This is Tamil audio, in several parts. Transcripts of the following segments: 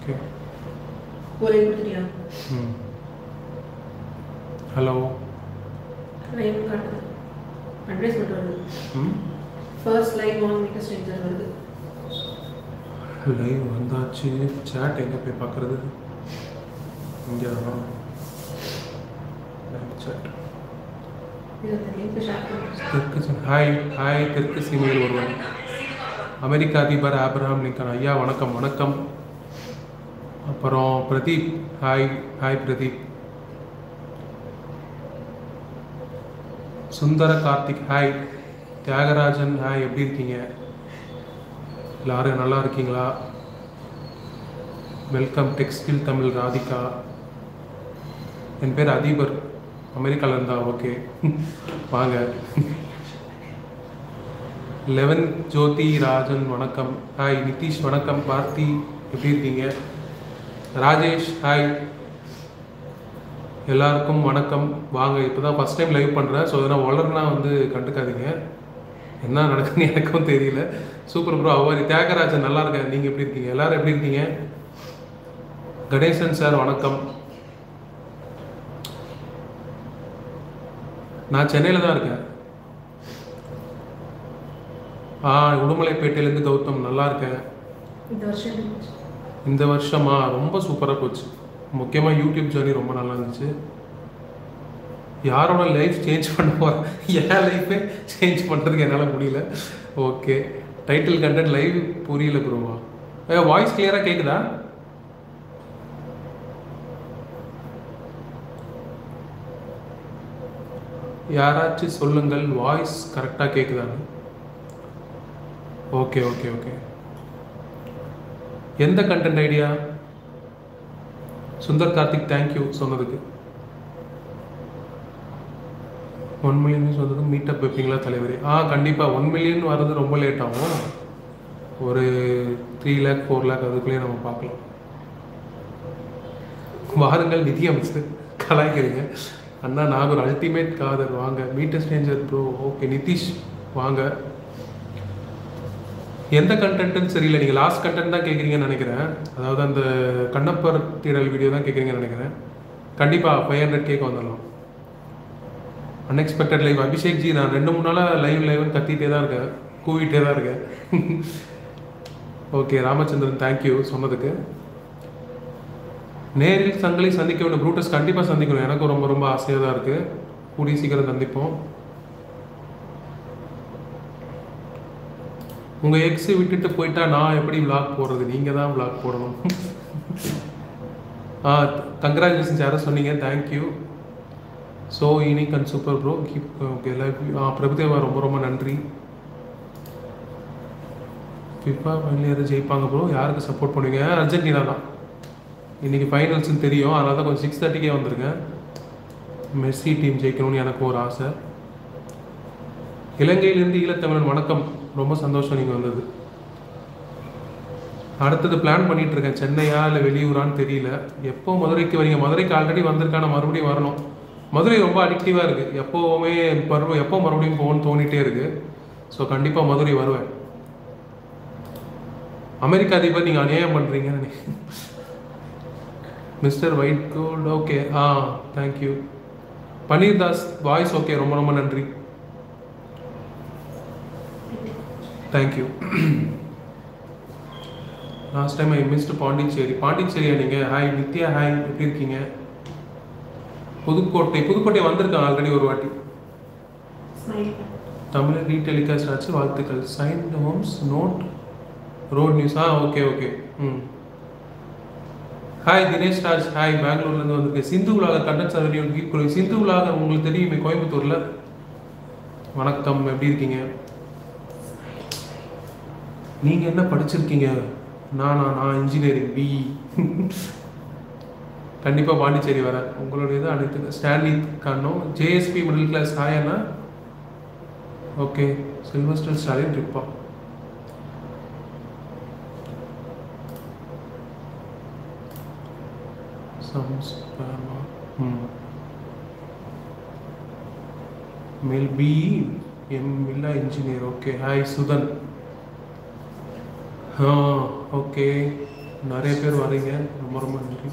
ஓகே ஒரே கொடுத்துட்டியா ம் ஹலோ லைவ் காட்டுது அட்வைஸ்மெண்ட் வருது ம் first live on meter stranger வருது லைவ் வந்தாச்சு சேட் எங்கே போய் பார்க்குறது இங்கே தான் லைவ் சேட் இது அந்த லிங்க் ஷேர் பண்ணுறேன் தெற்கு சி- ஹாய் ஹாய் தெற்கு சீமையில் ஒருவன் அமெரிக்க அதிபர் ஆப்ரஹாம் லிங்கன் ஐயா வணக்கம் வணக்கம் அப்புறம் Pradeep hi hi Pradeep Sundara Karthik hi Thiyagarajan hi எப்படி இருக்கீங்க எல்லாரும் நல்லா இருக்கீங்களா வெல்கம் டெக்ஸ்டைல் தமிழ் ராதிகா என் பேர் அதிபர் அமெரிக்காவில் இருந்தா ஓகே வாங்க லெவன் ஜோதி ராஜன் வணக்கம் ஹாய் நிதிஷ் வணக்கம் பார்த்தி எப்படி இருக்கீங்க ராஜேஷ் ஹாய் எல்லாருக்கும் வணக்கம் வாங்க இப்போ தான் ஃபஸ்ட் டைம் லைவ் பண்ணுறேன் ஸோ இதெல்லாம் வளர்னா வந்து கண்டுக்காதீங்க என்ன நடக்குதுன்னு எனக்கும் தெரியல சூப்பர் ப்ரோ அவ்வாரி தியாகராஜன் நல்லா இருக்கேன் நீங்கள் எப்படி இருக்கீங்க எல்லாரும் எப்படி இருக்கீங்க கணேசன் சார் வணக்கம் நான் சென்னையில் தான் இருக்கேன் ஆ உடுமலைப்பேட்டையிலேருந்து கௌதம் நல்லா இருக்கேன் இந்த வருஷம் எப்படி போச்சு? இந்த வருஷமா ரொம்ப சூப்பராக போச்சு முக்கியமாக யூடியூப் ஜேர்னி ரொம்ப நல்லா இருந்துச்சு யாரோட லைஃப் சேஞ்ச் பண்ண போகிறேன் என் லைஃபே சேஞ்ச் பண்ணுறதுக்கு என்னால் முடியல ஓகே டைட்டில் கண்டென்ட் லைவ் புரியல ப்ரோவா ஏ வாய்ஸ் கிளியராக கேட்குதா யாராச்சும் சொல்லுங்கள் வாய்ஸ் கரெக்டாக கேட்குதான்னு ஓகே ஓகே ஓகே எந்த content idea Sundar Karthik thank you சொன்னதுக்கு ஒன் மில்லியன் சொன்னதுக்கு மீட்டப் வைப்பீங்களா தலைவரே ஆ கண்டிப்பாக ஒன் மில்லியன் வர்றது ரொம்ப லேட் ஆகும் ஒரு த்ரீ லேக் ஃபோர் லேக் அதுக்குள்ளேயே நம்ம பார்க்கலாம் வாருங்கள் நிதி அமைச்சர் கலாய்க்கிறீங்க அண்ணா நாகூர் அல்டிமேட் காதர் வாங்க meter stranger bro okay Nitish வாங்க எந்த கண்டென்ட்னு தெரியல நீங்கள் லாஸ்ட் கண்டென்ட் தான் கேட்குறீங்கன்னு நினைக்கிறேன் அதாவது அந்த கண்ணப்பர் தீரல் வீடியோ தான் கேட்குறீங்கன்னு நினைக்கிறேன் கண்டிப்பாக ஃபைவ் ஹண்ட்ரட் கேக் வந்துடலாம் அன்எக்ஸ்பெக்டட் லைவ் அபிஷேக் ஜி நான் ரெண்டு மூணு நாளாக லைவ் லைவ்னு கத்திட்டே தான் இருக்கேன் கூவிட்டே தான் இருக்கேன் ஓகே ராமச்சந்திரன் தேங்க்யூ சொன்னதுக்கு நேரில் சங்கிலி சந்திக்க வேண்டிய ப்ரூட்டஸ் கண்டிப்பாக சந்திக்கணும் எனக்கும் ரொம்ப ரொம்ப ஆசையாக தான் இருக்குது கூடிய சீக்கிரம் சந்திப்போம் உங்கள் எக்ஸை விட்டுட்டு போயிட்டா நான் எப்படி vlog போடுறது நீங்கள் தான் vlog போடணும் ஆ கங்க்ராச்சுலேஷன்ஸ் யாரோ சொன்னீங்க thank you so unique and super bro keep okay எல்லாருக்கும் ஆ பிரபுதேவா ரொம்ப ரொம்ப நன்றி ஃபிஃபா ஃபைனல் யாரும் ஜெயிப்பாங்க ப்ரோ யாருக்கு சப்போர்ட் பண்ணுவீங்க அர்ஜென்டினா தான் இன்றைக்கி ஃபைனல்ஸ்னு தெரியும் அதனால தான் கொஞ்சம் சிக்ஸ் தேர்ட்டிக்கே வந்துருங்க மெஸ்ஸி டீம் ஜெயிக்கணும்னு எனக்கு ஒரு ஆசை இலங்கையிலிருந்து ஈழத்தமிழன் வணக்கம் ரொம்ப சந்தோஷம் நீங்கள் வந்தது அடுத்தது பிளான் பண்ணிட்டு இருக்கேன் சென்னையா இல்லை வெளியூரான்னு தெரியல எப்போ மதுரைக்கு வரீங்க மதுரைக்கு ஆல்ரெடி வந்திருக்கான மறுபடியும் வரணும் மதுரை ரொம்ப அடிக்டிவாக இருக்குது எப்போவுமே பருவம் எப்போ மறுபடியும் போகணும்னு தோணிட்டே இருக்கு ஸோ கண்டிப்பாக மதுரை வருவேன் அமெரிக்க அதிபர் நீங்கள் அநியாயம் பண்ணுறீங்கன்னு நினைக்கிறேன் மிஸ்டர் ஒயிட் கோல்ட் ஓகே ஆ thank you Panneer Das voice okay ரொம்ப ரொம்ப நன்றி thank you last time I missed Pondicherry பாண்டிச்சேரியா நீங்கள் ஹாய் நித்யா ஹாய் எப்படி இருக்கீங்க புதுக்கோட்டை புதுக்கோட்டை வந்திருக்கேன் ஆல்ரெடி ஒரு வாட்டி ஸ்மைல் தமிழ் ரீடெலிகாஸ்ட் ஆச்சு வாழ்த்துக்கள் sign homes note road news ஆ ஓகே ஓகே ம் ஹாய் தினேஷ் ராஜ் ஹாய் பெங்களூர்லேருந்து வந்திருக்கேன் சிந்து உலாகர் கண்டன் சர்வரியும் கீப் கொடுங்க சிந்து உலாகர் உங்களுக்கு தெரியுமே கோயம்புத்தூரில் வணக்கம் எப்படி இருக்கீங்க நீங்கள் என்ன படிச்சிருக்கீங்க நானா நான் இன்ஜினியரிங் பிஇ கண்டிப்பாக பாண்டிச்சேரி வரேன் உங்களுடைய இது அனைத்து ஸ்டான்லி காணும் ஜேஎஸ்பி மிடில் கிளாஸ் ஹாய் அண்ணா ஓகே சில்வஸ்டர் ஸ்டாலின் ட்ரிப்பா சம்ஸ்பேமா ம் மெல் பி எம் இல்லா இன்ஜினியர் ஓகே ஹாய் சுதன் ஆ ஓகே நிறைய பேர் வரீங்க ரொம்ப ரொம்ப நன்றி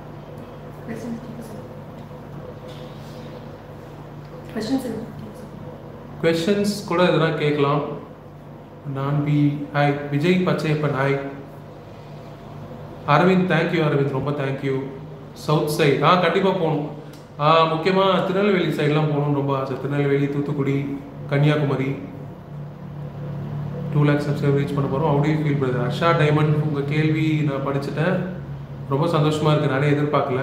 கொஸ்டின்ஸ் கொஷின்ஸ் கூட எதனா கேட்கலாம் நான் பி hi Vijay Pachaiyappan hi Aravind thank you Aravind ரொம்ப தேங்க்யூ சவுத் சைடு ஆ கண்டிப்பாக போகணும் ஆ முக்கியமாக திருநெல்வேலி சைட்லாம் போகணும்னு ரொம்ப ஆசை Tirunelveli Thoothukudi Kanyakumari two lakhs subscribe reach பண்ண போகிறோம் அப்படியே ஃபீல் பிரதர் அஷா டைமண்ட் உங்கள் கேள்வி நான் படிச்சுட்டேன் ரொம்ப சந்தோஷமாக இருக்குது நிறைய எதிர்பார்க்கல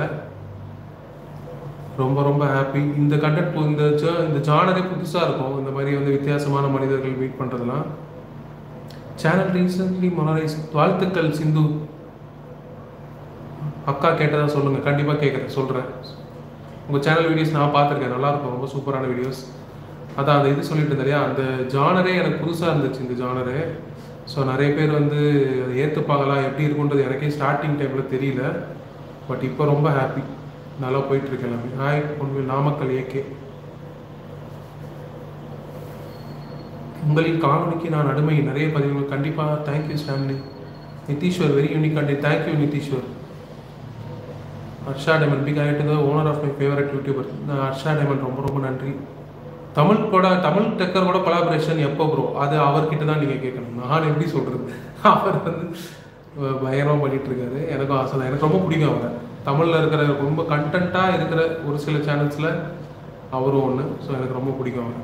ரொம்ப ரொம்ப ஹாப்பி இந்த கண்டென்ட் இந்த ஜா- இந்த ஜானரே புதுசாக இருக்கும் இந்த மாதிரி வந்து வித்தியாசமான மனிதர்கள் மீட் பண்ணுறதுலாம் சேனல் ரீசன்ட்லி மொனரைஸ் வாழ்த்துக்கள் சிந்து அக்கா கேட்டதா சொல்லுங்கள் கண்டிப்பாக கேட்குறேன் சொல்கிறேன் உங்கள் சேனல் வீடியோஸ் நான் பார்த்துருக்கேன் நல்லா இருக்கும் ரொம்ப சூப்பரான வீடியோஸ் அதான் அந்த இது சொல்லிட்டு இருந்தேன் இல்லையா அந்த ஜானரே எனக்கு புதுசாக இருந்துச்சு இந்த ஜானரே ஸோ நிறைய பேர் வந்து அதை ஏற்றுப்பாங்களா எப்படி இருக்குன்றது எனக்கே ஸ்டார்டிங் டைமில் தெரியல பட் இப்போ ரொம்ப ஹாப்பி நல்லா போயிட்டு இருக்கு எல்லாமே ஹாய் பொண்ணு நாமக்கல் ஏகே உங்களின் காணொலிக்கு நான் அடிமை நிறைய பதிவுகள் கண்டிப்பாக thank you Stanley Nitishwar very unique and thank you Nitishwar Harsha diamond big ஆகிட்டு the owner of my favourite YouTuber Harsha diamond ரொம்ப ரொம்ப நன்றி தமிழ் கூட தமிழ் டெக்கர் கூட கொலாபரேஷன் எப்போ ப்ரோ அது அவர்கிட்ட தான் நீங்கள் கேட்கணும் நான் எப்படி சொல்கிறது அவர் வந்து அஹ், பயங்கரமா பண்ணிட்டு இருக்காரு எனக்கும் ஆசை தான் எனக்கு ரொம்ப பிடிக்கும் அவரை தமிழில் இருக்கிற ரொம்ப கண்டென்ட்டாக இருக்கிற ஒரு சில சேனல்ஸில் அவரும் ஒன்று ஸோ எனக்கு ரொம்ப பிடிக்கும் அவர்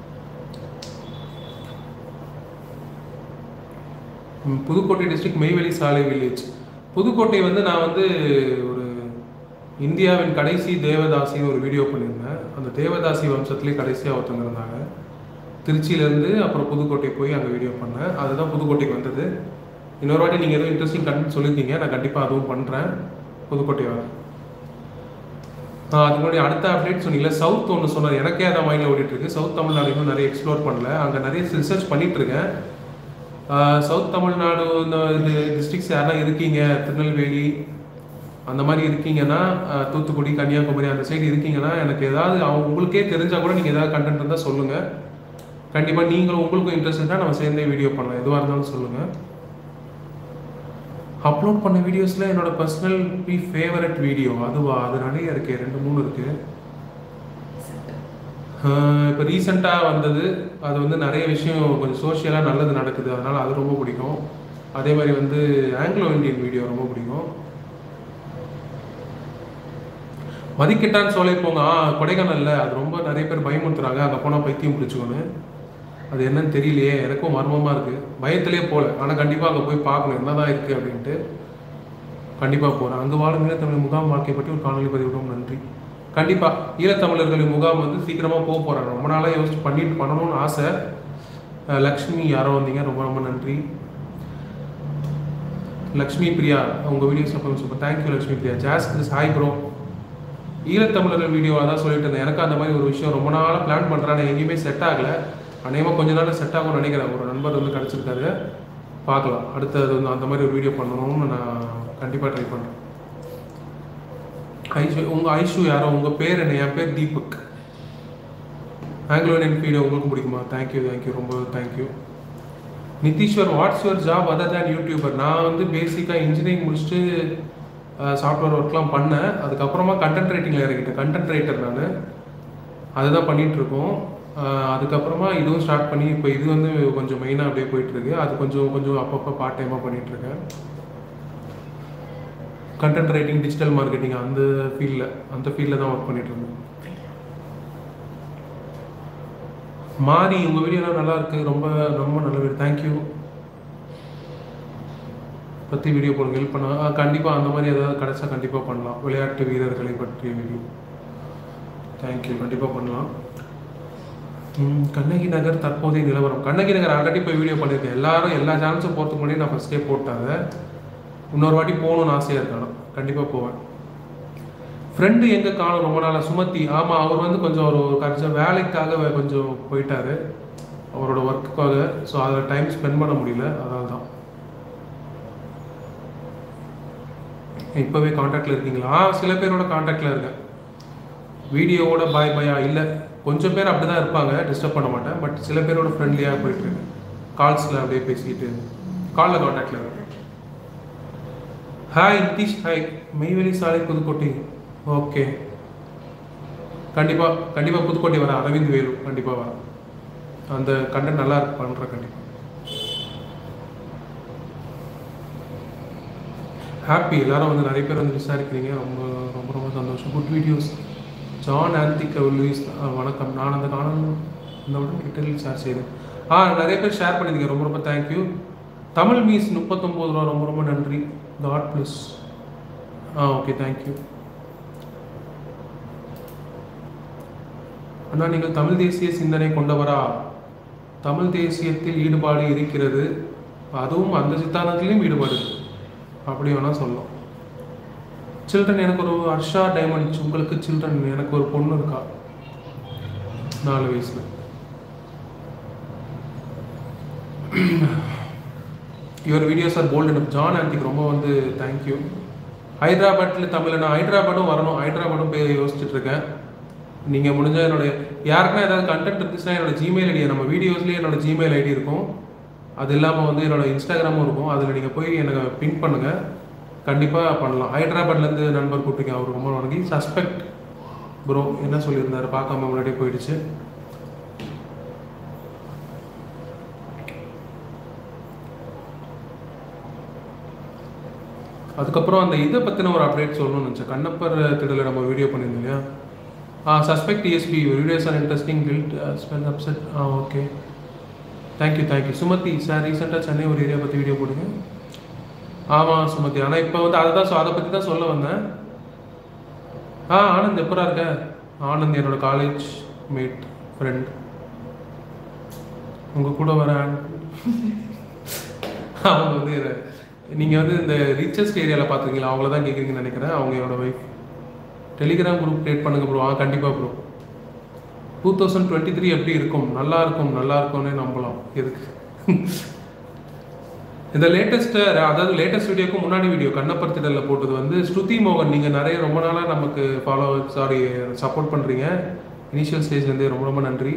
ம், புதுக்கோட்டை டிஸ்ட்ரிக்ட் மெய்வெளி சாலை வில்லேஜ் புதுக்கோட்டை வந்து நான் வந்து ஒரு இந்தியாவின் கடைசி தேவதாசின்னு ஒரு வீடியோ பண்ணியிருந்தேன் அந்த தேவதாசி வம்சத்திலே கடைசியாக ஒருத்தவங்க இருந்தாங்க திருச்சியிலேருந்து அப்புறம் புதுக்கோட்டை போய் அங்கே வீடியோ பண்ணேன் அதுதான் புதுக்கோட்டைக்கு வந்தது இன்னொரு வாட்டி நீங்கள் எதுவும் இன்ட்ரெஸ்டிங் கண்டென்ட் சொல்லியிருக்கீங்க நான் கண்டிப்பாக அதுவும் பண்ணுறேன் புதுக்கோட்டை வரேன் ஆ, அதுக்கு முன்னாடி அடுத்த அப்டேட் சொன்னீங்களா சவுத் ஒன்று சொன்னார் எனக்கே அதான் மைண்டில் ஓடிட்டு இருக்கு சவுத் தமிழ்நாடு இன்னும் நிறைய எக்ஸ்ப்ளோர் பண்ணல அங்கே நிறைய ரிசர்ச் பண்ணிட்டு இருக்கேன் ஆஹ் சவுத் தமிழ்நாடு இந்த இது டிஸ்ட்ரிக்ஸ் யாரா இருக்கீங்க திருநெல்வேலி அந்த மாதிரி இருக்கீங்கன்னா ஆஹ் தூத்துக்குடி கன்னியாகுமரி அந்த சைடு இருக்கீங்கன்னா எனக்கு ஏதாவது அவங்க உங்களுக்கே தெரிஞ்சா கூட நீங்கள் ஏதாவது கண்டென்ட் இருந்தால் சொல்லுங்கள் கண்டிப்பாக நீங்களும் உங்களுக்கும் இன்ட்ரெஸ்ட் இருந்தால் நம்ம சேர்ந்தே வீடியோ பண்ணலாம் எதுவாக இருந்தாலும் சொல்லுங்கள் அப்லோட் பண்ண வீடியோஸில் என்னோட பர்சனல் பி ஃபேவரட் வீடியோ அதுவா அது நிறைய இருக்கு ரெண்டு மூணு இருக்குது இப்போ ரீசெண்டாக வந்தது அது வந்து நிறைய விஷயம் கொஞ்சம் சோஷியலாக நல்லது நடக்குது அதனால் அது ரொம்ப பிடிக்கும் அதே மாதிரி வந்து ஆங்கிலோ இந்தியன் வீடியோ ரொம்ப பிடிக்கும் மதிக்கெட்டான் சோலை போங்க ஆ கொடைக்கானல்ல அது ரொம்ப நிறைய பேர் பயமுறுத்துறாங்க அங்கே போனால் பைத்தியம் பிடிச்சிக்கோன்னு அது என்னன்னு தெரியலையே எனக்கும் மர்மமாக இருக்குது பயத்திலே போகல ஆனால் கண்டிப்பாக அங்கே போய் பார்க்கணும் என்னதான் இருக்குது அப்படின்ட்டு கண்டிப்பாக போகிறேன் அங்கே வாழும் ஈழத்தமிழ் முகாம் வாழ்க்கை பற்றி ஒரு காணொலி பதிவிடும் நன்றி கண்டிப்பாக ஈழத்தமிழர்களின் முகாம் வந்து சீக்கிரமாக போக போகிறாங்க ரொம்ப நாளாக யோசிச்சு பண்ணிட்டு பண்ணணும்னு ஆசை அஹ் லக்ஷ்மி யாரோ வந்தீங்க ரொம்ப ரொம்ப நன்றி லக்ஷ்மி பிரியா உங்கள் வீடியோஸ் அப்போ super thank you Lakshmi Priya jazz Chris hi bro ஈழத்தமிழர்கள் வீடியோ அதான் சொல்லிட்டு இருந்தேன் எனக்கு அந்த மாதிரி ஒரு விஷயம் ரொம்ப நாளாக பிளான் பண்ணுறேன் நான் எங்கேயுமே செட் ஆகலை அநேகமாக கொஞ்ச நாள் செட் ஆகும்னு நினைக்கிறேன் ஒரு நண்பர் வந்து கிடச்சிருக்காரு பார்க்கலாம் அடுத்தது வந்து அந்த மாதிரி ஒரு வீடியோ பண்ணணும்னு நான் கண்டிப்பாக ட்ரை பண்ணுறேன் ஐஷு உங்கள் ஐஷு யாரோ உங்கள் பேர் என்ன என் பேர் தீபக் ஆங்கிலோ இந்தியன் வீடியோ உங்களுக்கு பிடிக்குமா தேங்க்யூ தேங்க்யூ ரொம்ப thank you Nitishwar what's your job other than YouTuber நான் வந்து பேசிக்காக இன்ஜினியரிங் முடிச்சுட்டு சாஃப்ட்வேர் ஒர்க்லாம் பண்ணேன் அதுக்கப்புறமா கண்டென்ட் ரைட்டிங்கில் இறங்கிட்டேன் கண்டென்ட் ரைட்டர் நான் அதுதான் பண்ணிட்டு இருக்கோம் அஹ் அதுக்கப்புறமா இதுவும் ஸ்டார்ட் பண்ணி இப்போ இது வந்து கொஞ்சம் மெயினாக அப்படியே போயிட்டு இருக்கு அது கொஞ்சம் கொஞ்சம் அப்பப்போ பார்ட் டைமாக பண்ணிட்டு இருக்கேன் கண்டென்ட் ரைட்டிங் டிஜிட்டல் மார்க்கெட்டிங் அந்த ஃபீல்டில் அந்த ஃபீல்டில் தான் ஒர்க் பண்ணிட்டு இருந்தேன் மாறி உங்கள் வீடியோலாம் நல்லா இருக்கு ரொம்ப ரொம்ப நல்ல வீடியோ தேங்க்யூ பற்றி வீடியோ போடுங்க ஹெல்ப் பண்ண கண்டிப்பாக அந்த மாதிரி ஏதாவது கிடைச்சா கண்டிப்பாக பண்ணலாம் விளையாட்டு வீரர்களை பற்றிய வீடியோ தேங்க்யூ கண்டிப்பாக பண்ணலாம் ம், கண்ணகி நகர் தற்போதைய நிலவரம் கண்ணகி நகர் ஆல்ரெடி போய் வீடியோ பண்ணியிருக்கேன் எல்லாரும் எல்லா சேனல்ஸும் போகிறதுக்கு முன்னாடி நான் ஃபஸ்ட்டே போட்டாங்க இன்னொரு வாட்டி போகணும்னு ஆசையாக இருக்கானா கண்டிப்பாக போவேன் ஃப்ரெண்டு எங்கே காணும் ரொம்ப நாளாக சுமத்தி ஆமாம் அவர் வந்து கொஞ்சம் ஒரு கொஞ்சம் வேலைக்காக வே- கொஞ்சம் போயிட்டாரு அவரோட ஒர்க்குக்காக ஸோ அதில் டைம் ஸ்பெண்ட் பண்ண முடியல அதனால தான் இப்போவே காண்டாக்டில் இருக்கீங்களா ஆ சில பேரோட காண்டாக்டில் இருக்கேன் வீடியோவோட பாய் பாயா இல்லை கொஞ்சம் பேர் அப்படி தான் இருப்பாங்க டிஸ்டர்ப் பண்ண மாட்டேன் பட் சில பேரோட ஃப்ரெண்ட்லியாக போயிட்டுருக்கேன் கால்ஸில் அப்படியே பேசிக்கிட்டு காலில் காண்டாக்டில் இருக்கேன் ஹாய் நிதிஷ் ஹாய் மெய்வெளி சாலை புதுக்கோட்டை ஓகே கண்டிப்பாக கண்டிப்பாக புதுக்கோட்டை வரேன் அரவிந்த் வேலு கண்டிப்பாக வரேன் அந்த கண்டென்ட் நல்லா இருக்கு பண்ணுறேன் கண்டிப்பாக ஹாப்பி எல்லாரும் வந்து நிறைய பேர் வந்து விசாரிக்கிறீங்க ரொம்ப ரொம்ப ரொம்ப சந்தோஷம் குட் வீடியோஸ் ஜான் ஆந்திக் லூயிஸ் அஹ், வணக்கம் நான் அந்த காணல் இந்த உடன் ட்விட்டரில் ஷேர் செய்தேன் ஆ நிறைய பேர் ஷேர் பண்ணியிருக்கீங்க ரொம்ப ரொம்ப தேங்க்யூ தமிழ் மீஸ் முப்பத்தொம்போது ரூபா ரொம்ப ரொம்ப நன்றி காட் ப்ளஸ் ஆ ஓகே தேங்க்யூ அண்ணா நீங்கள் தமிழ் தேசிய சிந்தனை கொண்டவரா தமிழ் தேசியத்தில் ஈடுபாடு இருக்கிறது அதுவும் அந்த சித்தாந்தத்திலையும் ஈடுபாடு இருக்கு அப்படி வேணால் சொல்லலாம் சில்ட்ரன் எனக்கு ஒரு ஹர்ஷா டைமண்ட் உங்களுக்கு சில்ட்ரன் எனக்கு ஒரு பொண்ணு இருக்கா நாலு வயசுல யுவர் வீடியோஸ் ஆர் போல்ட் எனக்கு ஜான் ஆண்டிக்கு ரொம்ப வந்து தேங்க்யூ ஹைதராபாத்தில் தமிழ் நான் ஹைதராபாடும் வரணும் ஹைதராபாடும் போய் யோசிச்சுட்டு இருக்கேன் நீங்கள் முடிஞ்ச என்னுடைய யாருக்குன்னா ஏதாவது கண்டென்ட் இருந்துச்சுன்னா என்னோட ஜிமெயில் ஐடி நம்ம வீடியோஸ்லேயே என்னோட ஜிமெயில் ஐடி இருக்கும் அது இல்லாமல் வந்து என்னோட இன்ஸ்டாகிராமும் இருக்கும் அதில் நீங்கள் போய் எனக்கு பின் பண்ணுங்கள் கண்டிப்பாக பண்ணலாம் ஹைதராபாத்லேருந்து நண்பர் கூப்பிட்டுருக்கேன் அவர் ரொம்ப வணங்கி சஸ்பெக்ட் ப்ரோ என்ன சொல்லியிருந்தாரு பார்க்காம முன்னாடியே போயிடுச்சு அதுக்கப்புறம் அந்த இதை பற்றின ஒரு அப்டேட் சொல்லணும்னு நினச்சேன் கண்ணப்பர் திடல நம்ம வீடியோ பண்ணியிருந்தோம் இல்லையா ஆ suspect DSP videos are interesting guilt spell upset ஆ okay thank you thank you Sumathi sir ரீசெண்டாக சென்னை ஒரு ஏரியா பற்றி வீடியோ போடுங்க ஆமாம் சுமதி ஆனால் இப்போ வந்து அதை தான் அதை பற்றி தான் சொல்ல வந்தேன் ஆ ஆனந்த் எப்பரா இருக்க ஆனந்த் என்னோட காலேஜ் மேட் ஃப்ரெண்ட் உங்கள் கூட வர அவங்க வந்து நீங்கள் வந்து இந்த ரிச்சஸ்ட் ஏரியாவில் பார்த்துருக்கீங்களா அவங்கள தான் கேட்குறீங்கன்னு நினைக்கிறேன் அவங்க என்னோட ஒய்ஃப் டெலிகிராம் குரூப் கிரியேட் பண்ணுங்க ப்ரோ ஆ கண்டிப்பாக bro two thousand twenty three எப்படி இருக்கும் நல்லா இருக்கும் நல்லா இருக்கும்னே நம்பலாம் எதுக்கு இந்த லேட்டஸ்ட் அதாவது லேட்டஸ்ட் வீடியோக்கு முன்னாடி வீடியோ கண்ணப்பர் திடலில் போட்டது வந்து ஸ்ருதி மோகன் நீங்கள் நிறைய ரொம்ப நாளாக நமக்கு ஃபாலோ சாரி சப்போர்ட் பண்ணுறீங்க இனிஷியல் ஸ்டேஜ்லேருந்தே ரொம்ப ரொம்ப நன்றி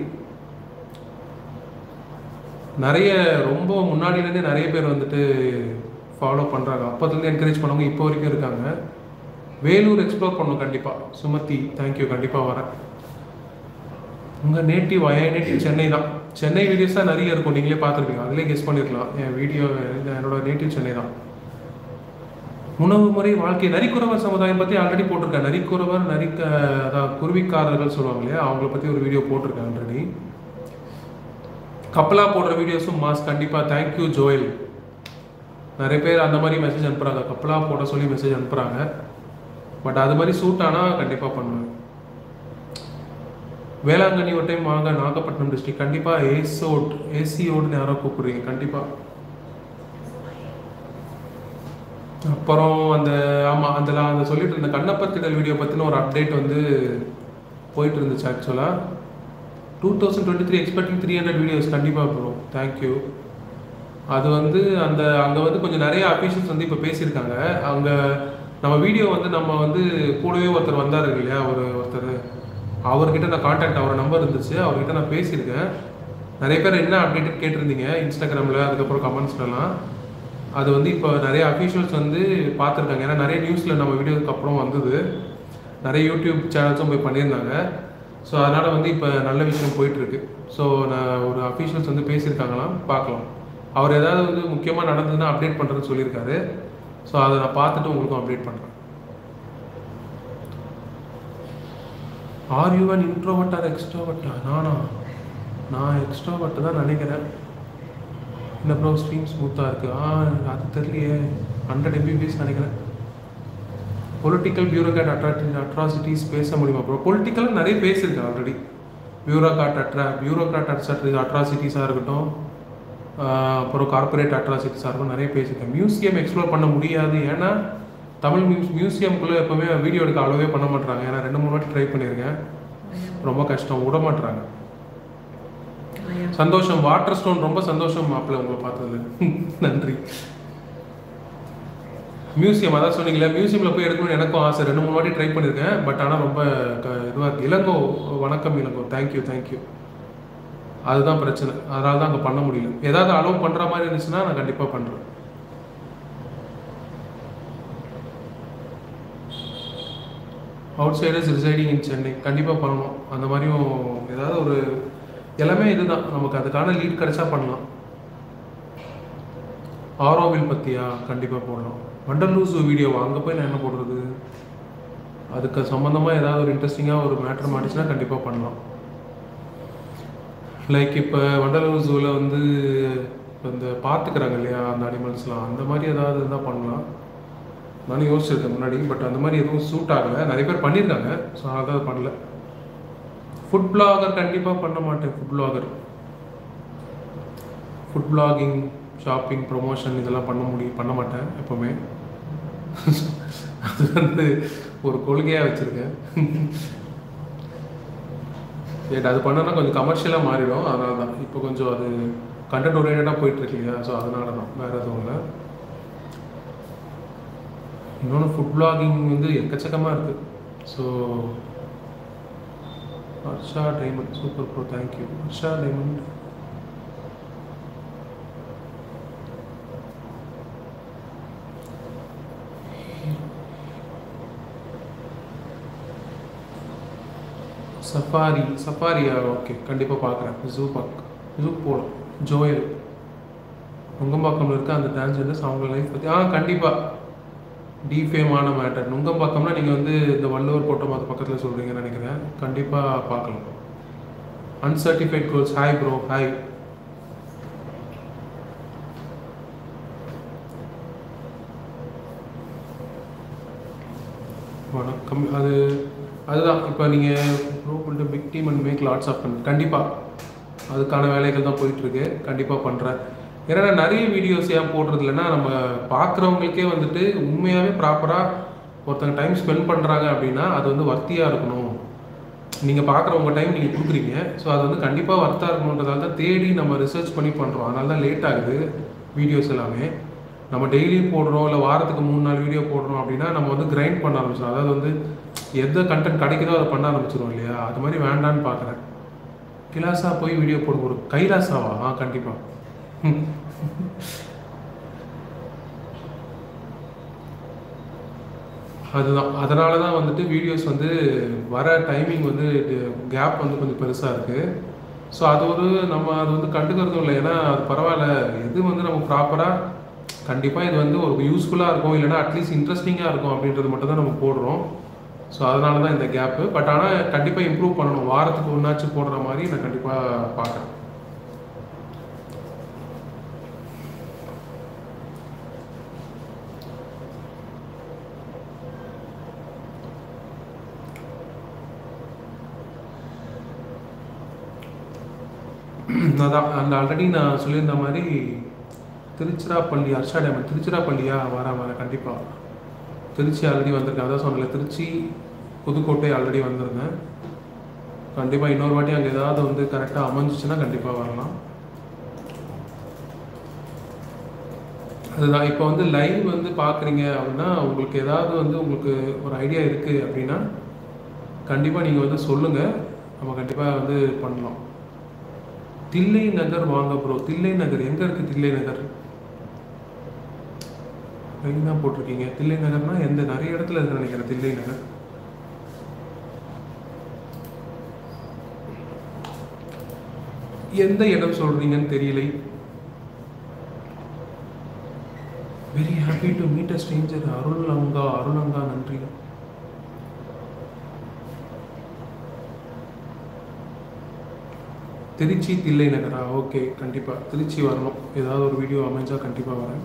நிறைய ரொம்ப முன்னாடியிலேருந்தே நிறைய பேர் வந்துட்டு ஃபாலோ பண்ணுறாங்க அப்போதுலேருந்து என்கரேஜ் பண்ணவங்க இப்போ வரைக்கும் இருக்காங்க வேலூர் எக்ஸ்ப்ளோர் பண்ணணும் கண்டிப்பாக சுமதி தேங்க்யூ கண்டிப்பாக வரேன் உங்கள் நேட்டிவ் என் நேட்டிவ் சென்னை தான் சென்னை வீடியோஸ் தான் நிறைய இருக்கும் நீங்களே பார்த்துருப்பீங்க அதிலே கெஸ் பண்ணிருக்கலாம் என் வீடியோ என்னோட நேட்டிவ் சென்னை தான் உணவு முறை வாழ்க்கை நரிக்குறவர் சமுதாயம் பற்றி ஆல்ரெடி போட்டிருக்கேன் நரிக்குறவர் நரிக்க அதான் குருவிக்காரர்கள் சொல்லுவாங்க இல்லையா அவங்கள பற்றி ஒரு வீடியோ போட்டிருக்கேன் ஆல்ரெடி கப்பலா போடுற வீடியோஸும் மாஸ் கண்டிப்பாக தேங்க்யூ ஜோயல் நிறைய பேர் அந்த மாதிரி மெசேஜ் அனுப்புகிறாங்க கப்பலா போட சொல்லி மெசேஜ் அனுப்புகிறாங்க பட் அது மாதிரி சூட் ஆனால் கண்டிப்பாக பண்ணுவேன் வேளாங்கண்ணி ஒரு டைம் வாங்க நாகப்பட்டினம் டிஸ்ட்ரிக்ட் கண்டிப்பாக ஏசோட் ஏசியோடுன்னு யாரோ கூப்பிடுறீங்க கண்டிப்பாக அப்புறம் அந்த ஆமாம் அந்த நான் அந்த சொல்லிட்டு இருந்த கண்ணப்பத்திடல் வீடியோ பற்றின ஒரு அப்டேட் வந்து போயிட்டு இருந்துச்சு ஆக்சுவலாக two thousand twenty three expecting three hundred videos கண்டிப்பாக ப்ரோ தேங்க்யூ அது வந்து அந்த அங்கே வந்து கொஞ்சம் நிறைய அஃபீஷியல்ஸ் வந்து இப்போ பேசியிருக்காங்க அங்கே நம்ம வீடியோ வந்து நம்ம வந்து கூடவே ஒருத்தர் வந்தார் இல்லையா ஒரு ஒருத்தர் அவர்கிட்ட நான் காண்டாக்ட் அவர் நம்பர் இருந்துச்சு அவர்கிட்ட நான் பேசியிருக்கேன் நிறைய பேர் என்ன அப்டேட் கேட்டிருந்தீங்க இன்ஸ்டாகிராமில் அதுக்கப்புறம் கமெண்ட்ஸ்லலாம் அது வந்து இப்போ நிறைய அஃபீஷியல்ஸ் வந்து பார்த்துருக்காங்க ஏன்னா நிறைய நியூஸில் நம்ம வீடியோக்கு அப்புறம் வந்தது நிறைய யூடியூப் சேனல்ஸும் போய் பண்ணியிருந்தாங்க ஸோ அதனால் வந்து இப்போ நல்ல விஷயம் போயிட்டுருக்கு ஸோ நான் ஒரு அஃபீஷியல்ஸ் வந்து பேசியிருக்காங்களாம் பார்க்கலாம் அவர் ஏதாவது வந்து முக்கியமாக நடந்ததுன்னா அப்டேட் பண்ணுறேன்னு சொல்லியிருக்காரு ஸோ அதை நான் பார்த்துட்டு உங்களுக்கும் அப்டேட் பண்ணுறேன் are you an introvert or எக்ஸ்ட்ரோவர்ட்டா நானா நான் எக்ஸ்ட்ரோவர்ட் தான் நினைக்கிறேன் இந்த ப்ரோ ஸ்ட்ரீம் ஸ்மூத்தாக இருக்குது ஆ அது தெரியலையே ஹண்ட்ரட் எம்பிபிஎஸ் நினைக்கிறேன் பொலிட்டிக்கல் பியூரோக்ராட் அட்ராக்டி அட்ராசிட்டிஸ் பேச முடியுமா ப்ரோ பொலிட்டிக்கலாக நிறைய பேசியிருக்கேன் ஆல்ரெடி பியூரோக்ராட் அட்ரா பியூரோக்ராட் அட்ராசிட்டி அட்ராசிட்டிஸாக இருக்கட்டும் ஆஹ் அப்புறம் கார்ப்பரேட் அட்ராசிட்டிஸாக இருக்கும் நிறைய பேசியிருக்கேன் மியூசியம் எக்ஸ்ப்ளோர் பண்ண முடியாது ஏன்னா தமிழ் மியூஸ் மியூசியம்குள்ளே எப்போவுமே வீடியோ எடுக்க அவ்வளோவே பண்ண மாட்டாங்க ஏன்னா ரெண்டு மூணு வாட்டி ட்ரை பண்ணியிருக்கேன் ரொம்ப கஷ்டம் விட மாட்டுறாங்க சந்தோஷம் வாட்டர் ஸ்டோன் ரொம்ப சந்தோஷம் மாப்பிள்ள உங்களை பார்த்ததுல நன்றி மியூசியம் அதான் சொன்னீங்களே மியூசியமில் போய் எடுக்கணும்னு எனக்கும் ஆசை ரெண்டு மூணு வாட்டி ட்ரை பண்ணியிருக்கேன் பட் ஆனால் ரொம்ப இதுவாக இருக்கு இளங்கோ வணக்கம் இளங்கோ தேங்க்யூ தேங்க்யூ அதுதான் பிரச்சனை அதனால தான் அங்கே பண்ண முடியல ஏதாவது அலோவ் பண்ணுற மாதிரி இருந்துச்சுன்னா நான் கண்டிப்பாக பண்ணுறேன் outsiders residing in Chennai கண்டிப்பாக பண்ணணும் அந்த மாதிரியும் ஏதாவது ஒரு எல்லாமே இதுதான் நமக்கு அதுக்கான லீட் கிடைச்சா பண்ணலாம் ஆரோவில் பற்றியா கண்டிப்பாக போடலாம் வண்டலூர் ஜூ வீடியோ அங்கே போய் நான் என்ன போடுறது அதுக்கு சம்மந்தமாக ஏதாவது ஒரு இன்ட்ரெஸ்டிங்காக ஒரு மேட்ரு மாட்டுச்சுன்னா கண்டிப்பாக பண்ணலாம் லைக் இப்போ வண்டலூர் ஜூவில் வந்து இப்ப இந்த பார்த்துக்கிறாங்க இல்லையா அந்த அனிமல்ஸ்லாம் அந்த மாதிரி ஏதாவது இருந்தால் பண்ணலாம் நானும் யோசிச்சிருக்கேன் முன்னாடி பட் அந்த மாதிரி எதுவும் சூட் ஆகலை நிறைய பேர் பண்ணியிருக்காங்க ஸோ அதான் அது பண்ணல ஃபுட் பிளாகர் கண்டிப்பாக பண்ண மாட்டேன் food blogger food blogging shopping promotion இதெல்லாம் பண்ண முடியும் பண்ண மாட்டேன் எப்போவுமே அது வந்து ஒரு கொள்கையாக வச்சுருக்கேன் ஏட் அது பண்ணனா கொஞ்சம் கமர்ஷியலாக மாறிடும் அதனால தான் இப்போ கொஞ்சம் அது கண்டென்ட் ஓரியன்டாக போயிட்டுருக்கு இல்லையா ஸோ அதனால தான் வேறு எதுவும் இல்லை இன்னொன்று ஃபுட் பிளாகிங் வந்து எக்கச்சக்கமாக இருக்குது so Harsha Diamond super bro thank you Harsha Diamond safari சஃபாரியா ஓகே கண்டிப்பாக பார்க்குறேன் ஜூ பார்க்க ஜூ போகலாம் ஜோயல் நுங்கம்பாக்கம்ல இருக்க அந்த டிரான்ஸ்ஜெண்டர்ஸ் அவங்க லைஃப் பற்றி ஆ கண்டிப்பாக டிஃபேமான மேட்டர் நுங்கம்பாக்கம்னா நீங்கள் வந்து இந்த வள்ளுவர் கோட்டம் அது பக்கத்தில் சொல்கிறீங்கன்னு நினைக்கிறேன் கண்டிப்பாக பார்க்கலாம் uncertified goals hi bro hi வணக்கம் அது அதுதான் இப்போ நீங்கள் ப்ரோ பண்ணிட்டு big team and make lots of கண்டிப்பாக அதுக்கான வேலைகள் தான் போயிட்டுருக்கு கண்டிப்பாக பண்ணுறேன் ஏன்னா நான் நிறைய வீடியோஸ் ஏன் போடுறது இல்லைன்னா நம்ம பார்க்குறவங்களுக்கே வந்துட்டு உண்மையாகவே ப்ராப்பராக ஒருத்தங்க டைம் ஸ்பெண்ட் பண்ணுறாங்க அப்படின்னா அது வந்து வர்த்தியாக இருக்கணும் நீங்கள் பார்க்குறவங்க டைம் நீங்கள் கொடுக்குறீங்க ஸோ அது வந்து கண்டிப்பாக வர்த்தாக இருக்கணுன்றதால தான் தேடி நம்ம ரிசர்ச் பண்ணி பண்ணுறோம் அதனால தான் லேட் ஆகுது வீடியோஸ் எல்லாமே நம்ம டெய்லியும் போடுறோம் இல்லை வாரத்துக்கு மூணு நாலு வீடியோ போடுறோம் அப்படின்னா நம்ம வந்து கிரைண்ட் பண்ண ஆரம்பிச்சிடும் அதாவது வந்து எந்த கண்டென்ட் கிடைக்குதோ அதை பண்ண ஆரம்பிச்சிடும் இல்லையா அது மாதிரி வேண்டான்னு பார்க்குறேன் கிலாஸா போய் வீடியோ போட ஒரு கைலாசாவா ஆ கண்டிப்பாக அதுதான் அதனால தான் வந்துட்டு வீடியோஸ் வந்து வர டைமிங் வந்து கேப் வந்து கொஞ்சம் பெருசாக இருக்குது ஸோ அது ஒரு நம்ம அது வந்து கண்டுக்கிறதும் இல்லை ஏன்னா அது பரவாயில்ல எது வந்து நம்ம ப்ராப்பராக கண்டிப்பாக இது வந்து ஒரு யூஸ்ஃபுல்லாக இருக்கும் இல்லைன்னா அட்லீஸ்ட் இன்ட்ரெஸ்டிங்காக இருக்கும் அப்படின்றது மட்டும் தான் நம்ம போடுறோம் ஸோ அதனால தான் இந்த கேப்பு பட் ஆனால் கண்டிப்பாக இம்ப்ரூவ் பண்ணணும் வாரத்துக்கு ஒன்றாச்சும் போடுற மாதிரி நான் கண்டிப்பாக பார்க்குறேன் அதான் அந்த ஆல்ரெடி நான் சொல்லியிருந்த மாதிரி திருச்சிராப்பள்ளி ஹர்ஷா டேமன் திருச்சிராப்பள்ளியா வரேன் வரேன் கண்டிப்பாக திருச்சி ஆல்ரெடி வந்திருக்கேன் அதான் சொன்னல திருச்சி புதுக்கோட்டை ஆல்ரெடி வந்திருந்தேன் கண்டிப்பாக இன்னொரு வாட்டி அங்கே ஏதாவது வந்து கரெக்டாக அமைஞ்சிச்சுன்னா கண்டிப்பாக வரலாம் அதுதான் இப்போ வந்து லைவ் வந்து பார்க்குறீங்க அப்படின்னா உங்களுக்கு ஏதாவது வந்து உங்களுக்கு ஒரு ஐடியா இருக்குது அப்படின்னா கண்டிப்பாக நீங்கள் வந்து சொல்லுங்கள் நம்ம கண்டிப்பாக வந்து பண்ணலாம் தில்லை நகர் வாங்க ப்ரோ தில்லை நகர் எங்கே இருக்குது தில்லை நகர் எங்க தான் போட்டிருக்கீங்க தில்லை நகர்னா எந்த நிறைய இடத்துல இருக்கு நினைக்கிறேன் தில்லை நகர் எந்த இடம் சொல்றீங்கன்னு தெரியலை very happy to meet a stranger Arulanga Arulanga நன்றி திருச்சி தில்லை நகரா ஓகே கண்டிப்பாக திருச்சி வரணும் ஏதாவது ஒரு வீடியோ அமைஞ்சா கண்டிப்பாக வரேன்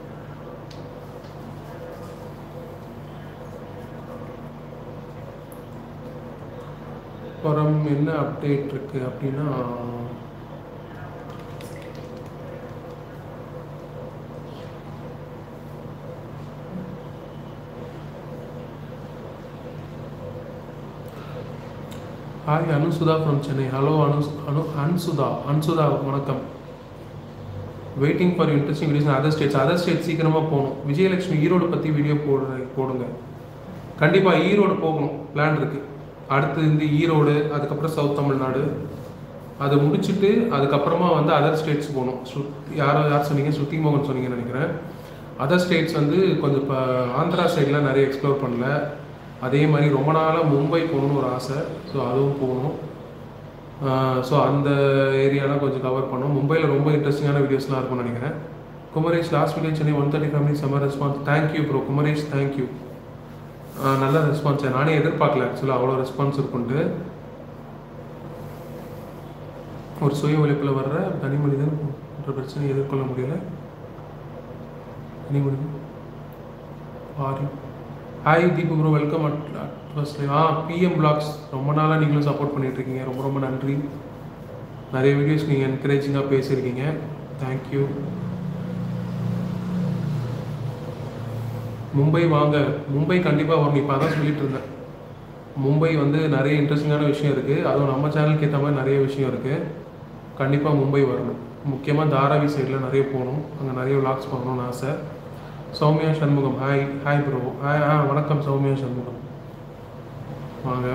அப்புறம் என்ன அப்டேட் இருக்கு அப்படின்னா hi Anusudha from Chennai hello Anu Anu Ansudha Ansudha வணக்கம் waiting for interesting videos other states other state சீக்கிரமாக போகணும் விஜயலட்சுமி ஈரோடு பற்றி வீடியோ போடுற போடுங்க கண்டிப்பாக ஈரோடு போகணும் பிளான் இருக்குது அடுத்து இந்த ஈரோடு அதுக்கப்புறம் சவுத் தமிழ்நாடு அதை முடிச்சுட்டு அதுக்கப்புறமா வந்து அதர் ஸ்டேட்ஸ் போகணும் ஸ்ரு- யாரோ யார் சொன்னீங்க ஸ்ருதி மோகன் சொன்னீங்கன்னு நினைக்கிறேன் அதர் ஸ்டேட்ஸ் வந்து கொஞ்சம் இப்போ ஆந்திரா சைட்லாம் நிறைய எக்ஸ்ப்ளோர் பண்ணல அதே மாதிரி ரொம்ப நாளாக மும்பை போகணும்னு ஒரு ஆசை ஸோ அதுவும் போகணும் ஸோ அந்த ஏரியாலாம் கொஞ்சம் கவர் பண்ணோம் மும்பையில் ரொம்ப இன்ட்ரெஸ்டிங்கான வீடியோஸ்லாம் இருக்கும்னு நினைக்கிறேன் Kumaresh last video Chennai one thirty family summer response thank you bro Kumaresh thank you நல்ல ரெஸ்பான்ஸ் நானே எதிர்பார்க்கல ஆக்சுவலாக அவ்வளோ ரெஸ்பான்ஸ் இருக்குன்ட்டு ஒரு சுய உழைப்பில் வர்ற தனி மனிதன் என்ற பிரச்சனையை எதிர்கொள்ள முடியல தனி மனிதன் Aari hi Deepu bro welcome at first uh PM blogs ரொம்ப நாளாக நீங்களும் சப்போர்ட் பண்ணிட்டு இருக்கீங்க ரொம்ப ரொம்ப நன்றி நிறைய வீடியோஸ் நீங்கள் என்கரேஜிங்காக பேசியிருக்கீங்க தேங்க்யூ மும்பை வாங்க மும்பை கண்டிப்பாக வரணும் இப்போ அதான் சொல்லிட்டு இருந்தேன் மும்பை வந்து நிறைய இன்ட்ரெஸ்டிங்கான விஷயம் இருக்குது அதுவும் நம்ம சேனலுக்கு ஏற்ற மாதிரி நிறைய விஷயம் இருக்குது கண்டிப்பாக மும்பை வரணும் முக்கியமாக தாராவி சைடில் நிறைய போகணும் அங்கே நிறைய விளாக்ஸ் பண்ணணும்னு ஆசை Sowmya Shanmugam hi hi bro hi ஆ வணக்கம் சௌமியா சண்முகம் வாங்க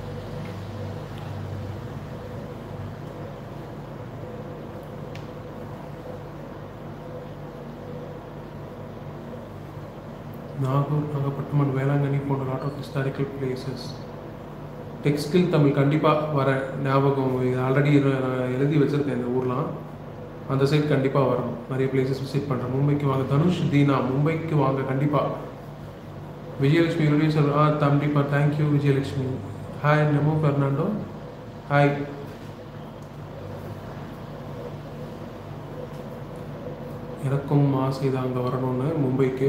நாகூர் நாகப்பட்டினம் and வேளாங்கண்ணி போன்ற lot of historical places textile Tamil கண்டிப்பாக வர ஞாபகம் ஆல்ரெடி எழுதி வச்சுருக்கேன் இந்த ஊர்லாம் அந்த சைட் கண்டிப்பாக வரணும் நிறைய பிளேசஸ் விசிட் பண்ணுறேன் மும்பைக்கு வாங்க தனுஷ் தீனா மும்பைக்கு வாங்க கண்டிப்பாக விஜயலட்சுமி யூனிவர்சல் ஆ கண்டிப்பாக தேங்க்யூ விஜயலட்சுமி ஹாய் நமோ பெர்னாண்டோ ஹாய் எனக்கும் ஆசை தான் அங்கே வரணும்னு மும்பைக்கு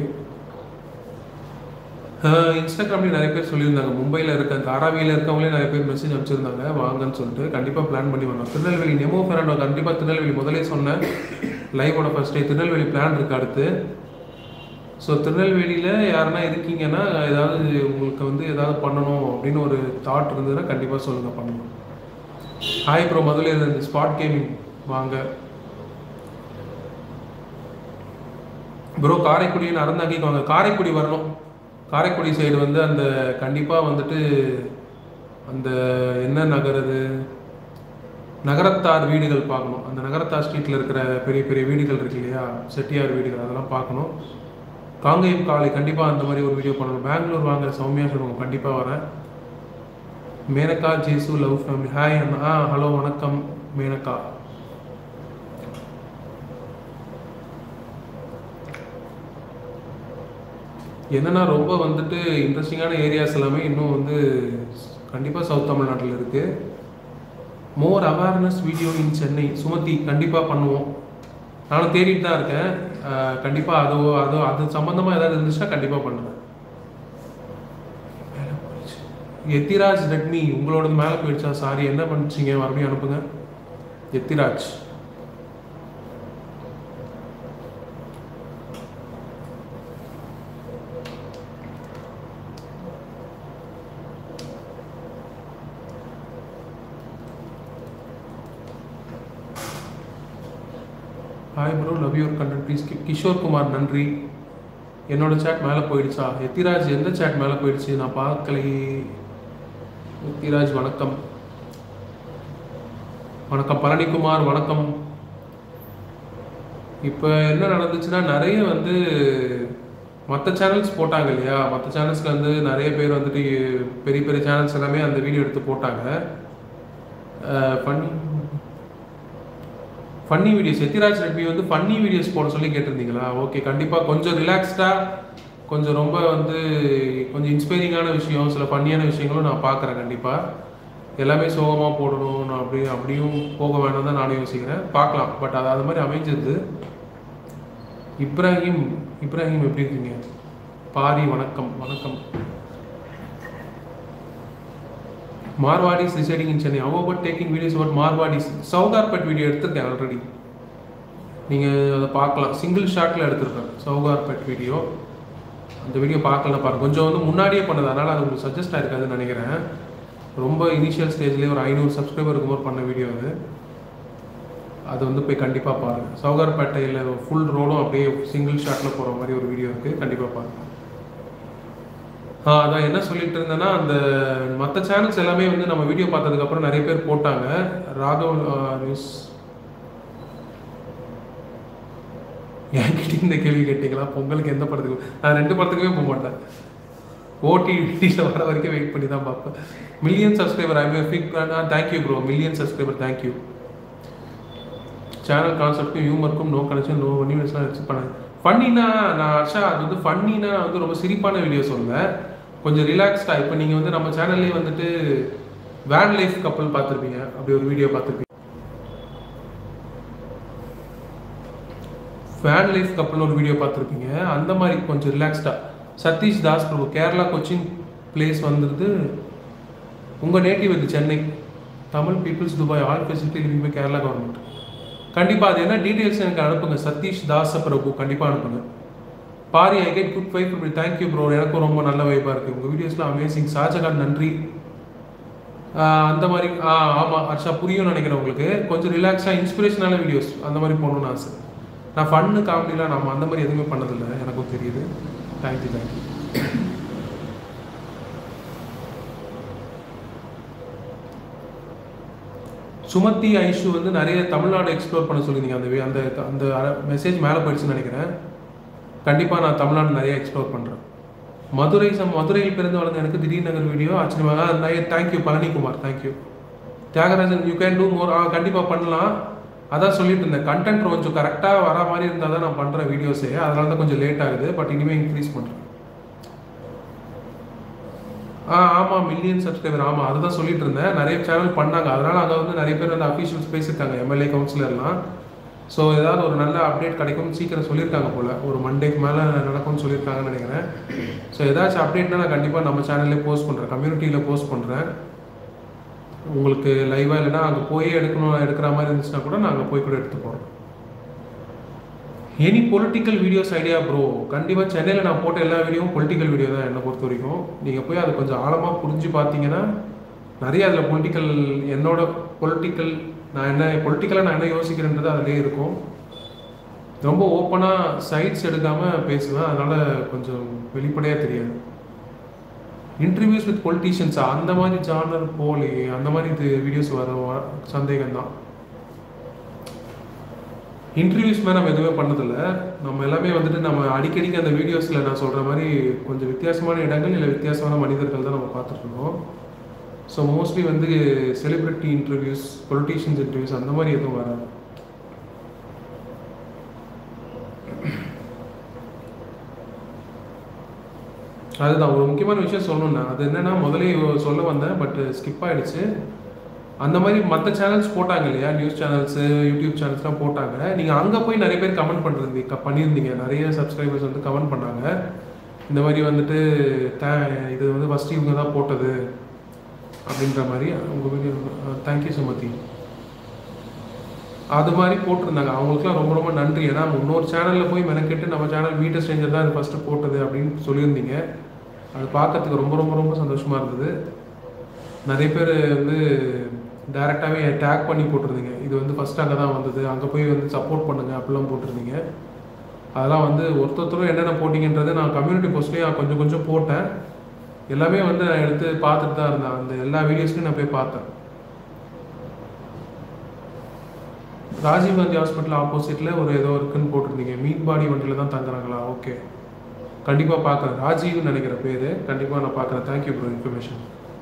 இன்ஸ்டாகிராம்லேயும் நிறைய பேர் சொல்லியிருந்தாங்க மும்பையில் இருக்க தாராவியில் இருக்கவங்களே நிறைய பேர் மெசேஜ் அனுப்பிச்சிருந்தாங்க வாங்கன்னு சொல்லிட்டு கண்டிப்பாக பிளான் பண்ணி வரணும் திருநெல்வேலி நெமோ ஃபெராண்டோ கண்டிப்பாக திருநெல்வேலி முதலே சொன்னேன் லைவோட ஃபர்ஸ்ட் டே திருநெல்வேலி பிளான் இருக்கு அடுத்து ஸோ திருநெல்வேலியில் யாருன்னா இருக்கீங்கன்னா ஏதாவது உங்களுக்கு வந்து ஏதாவது பண்ணணும் அப்படின்னு ஒரு தாட் இருந்ததுன்னா கண்டிப்பாக சொல்லுங்கள் பண்ணணும் ஹாய் ப்ரோ முதல்ல இருந்து ஸ்பாட் கேமிங் வாங்க ப்ரோ காரைக்குடியின் அறந்தாங்கிக்கு வாங்க காரைக்குடி வரணும் காரைக்குடி சைடு வந்து அந்த கண்டிப்பாக வந்துட்டு அந்த என்ன நகர் அது நகரத்தார் வீடுகள் பார்க்கணும் அந்த நகரத்தார் ஸ்ட்ரீட்டில் இருக்கிற பெரிய பெரிய வீடுகள் இருக்கு இல்லையா செட்டியார் வீடுகள் அதெல்லாம் பார்க்கணும் காங்கேயம் காலை கண்டிப்பாக அந்த மாதிரி ஒரு வீடியோ பண்ணணும் பெங்களூர் வாங்க சௌமியா சொல்லுவோம் கண்டிப்பாக வரேன் Menaka Jesu love family hi அண்ணா ஆ ஹலோ வணக்கம் மேனகா என்னன்னா ரொம்ப வந்துட்டு இன்ட்ரெஸ்டிங்கான ஏரியாஸ் எல்லாமே இன்னும் வந்து கண்டிப்பாக சவுத் தமிழ்நாட்டில் இருக்குது more awareness video in Chennai Sumathi கண்டிப்பாக பண்ணுவோம் நானும் தேடிட்டு தான் இருக்கேன் கண்டிப்பாக அதோ அதோ அது சம்மந்தமாக ஏதாவது இருந்துச்சுன்னா கண்டிப்பாக பண்ணுறேன் எத்திராஜ் ரெட்மி உங்களோட மேலே போயிடுச்சா சாரி என்ன பண்ணிச்சிங்க மறுபடியும் அனுப்புங்க Ethiraj hi bro love your content please Kishore Kumar நன்றி என்னோட சேட் மேலே போயிடுச்சா எத்திராஜ் எந்த சேட் மேலே போயிடுச்சு நான் பார்க்கலையே எத்திராஜ் வணக்கம் வணக்கம் பழனிக்குமார் வணக்கம் இப்போ என்ன நடந்துச்சுன்னா நிறைய வந்து மற்ற சேனல்ஸ் போட்டாங்க இல்லையா மற்ற சேனல்ஸ்ல வந்து நிறைய பேர் வந்துட்டு பெரிய பெரிய சேனல்ஸ் எல்லாமே அந்த வீடியோ எடுத்து போட்டாங்க பண்ணி ஃபன்னி வீடியோஸ் எத்திராஜ் ரெட்மி வந்து ஃபன்னி வீடியோஸ் போட சொல்லி கேட்டிருந்தீங்களா ஓகே கண்டிப்பாக கொஞ்சம் ரிலாக்ஸ்டாக கொஞ்சம் ரொம்ப வந்து கொஞ்சம் இன்ஸ்பைரிங்கான விஷயம் சில ஃபன்னியான விஷயங்களும் நான் பார்க்குறேன் கண்டிப்பாக எல்லாமே சோகமாக போடணும் நான் அப்படி அப்படியும் போக வேணாம் தான் நானும் யோசிக்கிறேன் பார்க்கலாம் பட் அது அது மாதிரி அமைஞ்சது இப்ராஹிம் இப்ராஹிம் எப்படி இருக்கீங்க பாரி வணக்கம் வணக்கம் மார்வாடிஸ் ரிசைடிங் இன் சென்னை அவங்க but taking videos about Marwaris Sowcarpet video எடுத்திருக்கேன் ஆல்ரெடி நீங்கள் அதை பார்க்கலாம் சிங்கிள் ஷாட்டில் எடுத்திருக்கேன் சவுகார்பேட் வீடியோ அந்த வீடியோ பார்க்கலாம் பாருங்க கொஞ்சம் வந்து முன்னாடியே பண்ணது அதனால் அது உங்களுக்கு சஜஸ்ட் ஆயிருக்காதுன்னு நினைக்கிறேன் ரொம்ப இனிஷியல் ஸ்டேஜ்லேயே ஒரு ஐநூறு சப்ஸ்கிரைபர் இருக்கும்போது பண்ண வீடியோ அது அது வந்து போய் கண்டிப்பாக பாருங்கள் சவுகார்பேட்டையில் ஃபுல் ரோடும் அப்படியே சிங்கிள் ஷாட்டில் போகிற மாதிரி ஒரு வீடியோ இருக்குது கண்டிப்பாக பாருங்கள் ஆ அதான் என்ன சொல்லிட்டு இருந்தேன்னா அந்த மற்ற சேனல்ஸ் எல்லாமே வந்து நம்ம வீடியோ பார்த்ததுக்கப்புறம் நிறைய பேர் போட்டாங்க ராகவ் நியூஸ் என்கிட்ட இந்த கேள்வி கேட்டீங்களா பொங்கலுக்கு எந்த படத்துக்கு நான் ரெண்டு படத்துக்குமே போக மாட்டேன் ஓடிடியில் வர வரைக்கும் வெயிட் பண்ணி தான் பார்ப்பேன் மில்லியன் சப்ஸ்கிரைபர் ஐ ஃபிக் thank you bro million subscriber thank you channel கான்செப்ட்க்கும் ஹியூமருக்கும் நோ கனெக்ஷன் நோ ஒன்னிவெஸ்லாம் எக்ஸ்பெக்ட் பண்ணேன் ஃபன்னினா நான் ஆக்ஷா அது வந்து ஃபன்னினா வந்து ரொம்ப சிரிப்பான வீடியோ சொல்லுவேன் கொஞ்சம் ரிலாக்ஸ்டாக இப்போ நீங்கள் வந்து நம்ம சேனல்லே வந்துட்டு வேன் லைஃப் கப்பல் பார்த்துருப்பீங்க அப்படி ஒரு வீடியோ பார்த்துருப்பீங்க வேன் லைஃப் கப்பல்னு ஒரு வீடியோ பார்த்துருப்பீங்க அந்த மாதிரி கொஞ்சம் ரிலாக்ஸ்டாக சதீஷ் தாஸ் பிரபு கேரளா கொச்சின் பிளேஸ் வந்துருது உங்கள் நேட்டிவ் இது Chennai Tamil peoples Dubai all facility living by Kerala government கண்டிப்பாக அது என்ன டீட்டெயில்ஸ் எனக்கு அனுப்புங்க சதீஷ் தாச பிரபு கண்டிப்பாக அனுப்புங்க Paari I get good vibe இப்படி தேங்க்யூ ப்ரோ எனக்கும் ரொம்ப நல்ல வைப்பாக இருக்குது உங்கள் வீடியோஸ்லாம் அமேசிங் ஷாஜகான் நன்றி ஆஹ் அந்த மாதிரி ஆ ஆமாம் ஹர்ஷா புரியும்னு நினைக்கிறேன் உங்களுக்கு கொஞ்சம் ரிலாக்ஸாக இன்ஸ்பிரேஷனான வீடியோஸ் அந்த மாதிரி போகணும்னு ஆசை நான் ஃபன்னு காமெடிலாம் நம்ம அந்த மாதிரி எதுவுமே பண்ணதில்லை எனக்கும் தெரியுது தேங்க்யூ தேங்க்யூ சுமதி ஐஷு வந்து நிறைய தமிழ்நாடு எக்ஸ்ப்ளோர் பண்ண சொல்லியிருந்தீங்க அந்த வே- அந்த அந்த மெசேஜ் மேலே போயிடுச்சுன்னு நினைக்கிறேன் கண்டிப்பாக நான் தமிழ்நாடு நிறைய எக்ஸ்ப்ளோர் பண்ணுறேன் மதுரை சம் மதுரையில் பிறந்து வளர்ந்த எனக்கு திடீர் நகர் வீடியோ ஆச்சரியமாக thank you Palanikumar thank you Thiyagarajan you can do more ஆ கண்டிப்பாக பண்ணலாம் அதான் சொல்லிட்டு இருந்தேன் கண்டென்ட் கொஞ்சம் கரெக்டாக வர மாதிரி இருந்தால் தான் நான் பண்ணுற வீடியோஸே அதனால தான் கொஞ்சம் லேட் ஆகுது பட் இனிமேல் இன்க்ரீஸ் பண்ணுறேன் ஆ ஆமாம் மில்லியன் சப்ஸ்கிரைபர் ஆமாம் அதுதான் சொல்லிட்டு இருந்தேன் நிறைய சேனல் பண்ணாங்க அதனால அங்கே வந்து நிறைய பேர் வந்து அஃபீஷியல்ஸ் பேசியிருக்காங்க எம்எல்ஏ கவுன்சிலர்லாம் ஸோ ஏதாவது ஒரு நல்ல அப்டேட் கிடைக்கும்னு சீக்கிரம் சொல்லியிருக்காங்க போல் ஒரு மண்டேக்கு மேலே நடக்கும்னு சொல்லியிருக்காங்கன்னு நினைக்கிறேன் ஸோ ஏதாச்சும் அப்டேட்னா நான் கண்டிப்பாக நம்ம சேனல்லே போஸ்ட் பண்ணுறேன் கம்யூனிட்டியில் போஸ்ட் பண்ணுறேன் உங்களுக்கு லைவாக இல்லைன்னா அங்கே போய் எடுக்கணும் எடுக்கிற மாதிரி இருந்துச்சுன்னா கூட நான் அங்கே போய் கூட எடுத்து போகிறோம் any political videos idea bro கண்டிப்பாக சென்னையில் நான் போட்ட எல்லா வீடியோவும் பொலிட்டிக்கல் வீடியோ தான் என்னை பொறுத்த வரைக்கும் நீங்கள் போய் அதை கொஞ்சம் ஆழமாக புரிஞ்சு பார்த்தீங்கன்னா நிறைய அதில் பொலிட்டிக்கல் என்னோட பொலிட்டிக்கல் நான் என்ன பொலிட்டிக்கலாக நான் என்ன யோசிக்கிறேன்றது அதிலே இருக்கும் ரொம்ப ஓப்பனாக சைட்ஸ் எடுக்காமல் பேசுவேன் அதனால் கொஞ்சம் வெளிப்படையாக தெரியாது இன்டர்வியூஸ் வித் பொலிட்டீஷியன்ஸா அந்த மாதிரி ஜானர் போலே அந்த மாதிரி இது வீடியோஸ் வர வ- சந்தேகம் தான் இன்டர்வியூஸ் மாதிரி நம்ம எதுவுமே பண்ணதில்ல நம்ம எல்லாமே வந்துட்டு நம்ம அடிக்கடிக்கு அந்த வீடியோஸில் நான் சொல்கிற மாதிரி கொஞ்சம் வித்தியாசமான இடங்கள் இல்லை வித்தியாசமான மனிதர்கள் தான் நம்ம பார்த்துட்ருக்கோம் ஸோ மோஸ்ட்லி வந்து செலிப்ரிட்டி இன்டர்வியூஸ் பொலிட்டீஷியன்ஸ் இன்டர்வியூஸ் அந்த மாதிரி எதுவும் வராது அதுதான் ஒரு முக்கியமான விஷயம் சொல்லணும்னா அது என்னன்னா முதலே சொல்ல வந்தேன் பட் ஸ்கிப் ஆயிடுச்சு அந்த மாதிரி மற்ற சேனல்ஸ் போட்டாங்க இல்லையா நியூஸ் சேனல்ஸு யூடியூப் சேனல்ஸ்லாம் போட்டாங்க நீங்கள் அங்கே போய் நிறைய பேர் கமெண்ட் பண்ணிருந்தீங்க பண்ணியிருந்தீங்க நிறைய சப்ஸ்கிரைபர்ஸ் வந்து கமெண்ட் பண்ணாங்க இந்த மாதிரி வந்துட்டு தே இது வந்து ஃபஸ்ட்டு இவங்க தான் போட்டது அப்படின்ற மாதிரி உங்கள் வீடியோ தேங்க்யூ சுமதி அது மாதிரி போட்டிருந்தாங்க அவங்களுக்குலாம் ரொம்ப ரொம்ப நன்றி ஏன்னா இன்னொரு சேனலில் போய் மெனக்கெட்டு நம்ம சேனல் வீட்டை ஸ்ட்ரேஞ்சர் தான் இது ஃபஸ்ட்டு போட்டது அப்படின்னு சொல்லியிருந்தீங்க அது பார்க்கறதுக்கு ரொம்ப ரொம்ப ரொம்ப சந்தோஷமாக இருந்தது நிறைய பேர் வந்து டைரெக்டாகவே டேக் பண்ணி போட்டிருந்தீங்க இது வந்து ஃபஸ்ட் அங்கே தான் வந்தது அங்கே போய் வந்து சப்போர்ட் பண்ணுங்க அப்படிலாம் போட்டிருந்தீங்க அதெல்லாம் வந்து ஒருத்தொருத்தரும் என்னென்ன போட்டிங்கன்றது நான் கம்யூனிட்டி போஸ்ட்லேயும் கொஞ்சம் கொஞ்சம் போட்டேன் எல்லாமே வந்து நான் எடுத்து பார்த்துட்டு தான் இருந்தேன் அந்த எல்லா வீடியோஸ்லையும் நான் போய் பார்த்தேன் ராஜீவ் காந்தி ஹாஸ்பிட்டல் ஆப்போசிட்டில் ஒரு ஏதோ இருக்குன்னு போட்டிருந்தீங்க மீன் பாடி வண்டியில் தான் தங்குறாங்களா ஓகே கண்டிப்பாக பார்க்குறேன் ராஜீவ்னு நினைக்கிற பேர் கண்டிப்பாக நான் பார்க்குறேன் தேங்க்யூ ப்ரோ இன்ஃபர்மேஷன்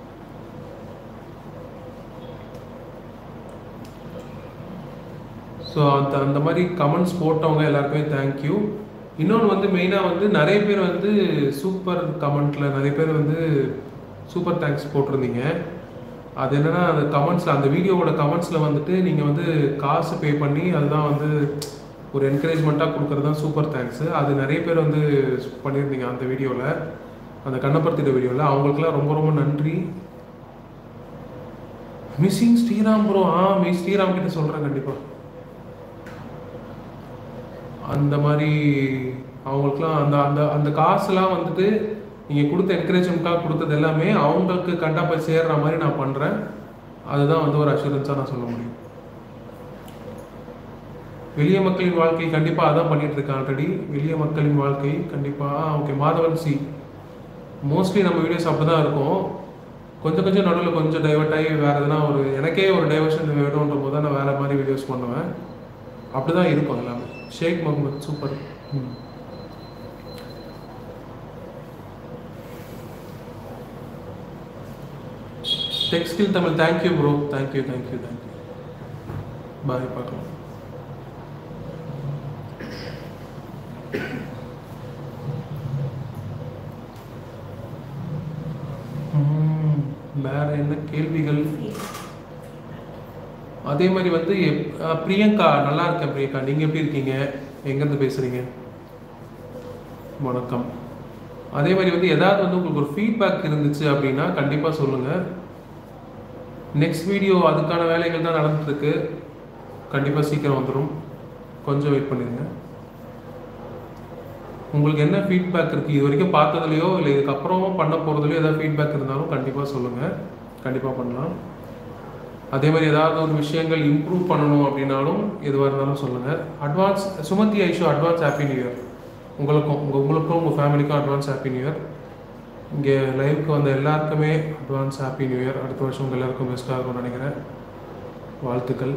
ஸோ அந்த அந்த மாதிரி கமெண்ட்ஸ் போட்டவங்க எல்லாருக்குமே தேங்க்யூ இன்னொன்று வந்து மெயினாக வந்து நிறைய பேர் வந்து சூப்பர் கமெண்ட்டில் நிறைய பேர் வந்து சூப்பர் தேங்க்ஸ் போட்டிருந்தீங்க அது என்னன்னா அந்த கமெண்ட்ஸில் அந்த வீடியோவோட கமெண்ட்ஸில் வந்துட்டு நீங்கள் வந்து காசு பே பண்ணி அதுதான் வந்து ஒரு என்கரேஜ்மெண்ட்டாக கொடுக்குறது தான் சூப்பர் தேங்க்ஸு அது நிறைய பேர் வந்து பண்ணியிருந்தீங்க அந்த வீடியோவில் அந்த கண்ணப்படுத்திட்ட வீடியோவில் அவங்களுக்குலாம் ரொம்ப ரொம்ப நன்றி மிஸ்ஸிங் ஸ்ரீராம் ப்ரோ ஆ மிஸ் ஸ்ரீராம் கிட்ட சொல்கிறேன் கண்டிப்பாக அந்த மாதிரி அவங்களுக்குலாம் அந்த அந்த அந்த காசுலாம் வந்துட்டு நீங்கள் கொடுத்த என்கரேஜ்மெண்ட்டாக கொடுத்தது எல்லாமே அவங்களுக்கு கண்டா போய் சேர்ற மாதிரி நான் பண்ணுறேன் அதுதான் வந்து ஒரு அஷூரன்ஸாக நான் சொல்ல முடியும் வெளிய மக்களின் வாழ்க்கை கண்டிப்பாக அதான் பண்ணிட்டு இருக்கேன் ஆல்ரெடி வெளிய மக்களின் வாழ்க்கை கண்டிப்பாக ஓகே மாதவன் சி மோஸ்ட்லி நம்ம வீடியோஸ் அப்படி தான் இருக்கும் கொஞ்சம் கொஞ்சம் நடுவில் கொஞ்சம் டைவர்ட் ஆகி வேறு எதுனா ஒரு எனக்கே ஒரு டைவர்ஷன் வேணுன்ற போது தான் நான் வேறு மாதிரி வீடியோஸ் பண்ணுவேன் அப்படி தான் இருக்கும் எல்லாமே ஷேக் முகமது சூப்பர் ம் textile Tamil thank you bro thank you thank you thank you bye பார்க்கலாம் ம், வேற என்ன கேள்விகள் அதே மாதிரி வந்து எப்- அஹ் பிரியங்கா நல்லா இருக்கேன் பிரியங்கா நீங்க எப்படி இருக்கீங்க எங்கேருந்து பேசுறீங்க வணக்கம் அதே மாதிரி வந்து ஏதாவது வந்து உங்களுக்கு ஒரு ஃபீட்பேக் இருந்துச்சு அப்படின்னா கண்டிப்பா சொல்லுங்க நெக்ஸ்ட் வீடியோ அதுக்கான வேலைகள் தான் நடந்துட்டு இருக்கு கண்டிப்பா சீக்கிரம் வந்துடும் கொஞ்சம் வெயிட் பண்ணிருங்க உங்களுக்கு என்ன ஃபீட்பேக் இருக்கு இது வரைக்கும் பார்த்ததுலையோ இல்லை இதுக்கப்புறம் பண்ண போறதுலையோ ஏதாவது ஃபீட்பேக் இருந்தாலும் கண்டிப்பா சொல்லுங்க கண்டிப்பா பண்ணலாம் அதே மாதிரி ஏதாவது ஒரு விஷயங்கள் இம்ப்ரூவ் பண்ணணும் அப்படின்னாலும் எதுவாக இருந்தாலும் சொல்லுங்கள் அட்வான்ஸ் சுமதி ஐஷோ அட்வான்ஸ் ஹாப்பி நியூ இயர் உங்களுக்கும் உங்கள் உங்களுக்கும் உங்கள் ஃபேமிலிக்கும் அட்வான்ஸ் ஹாப்பி நியூ இயர் இங்கே லைவுக்கு வந்த எல்லாருக்குமே அட்வான்ஸ் ஹாப்பி நியூ இயர் அடுத்த வருஷம் உங்கள் எல்லாருக்கும் பெஸ்ட்டாக இருக்கும்னு நினைக்கிறேன் வாழ்த்துக்கள்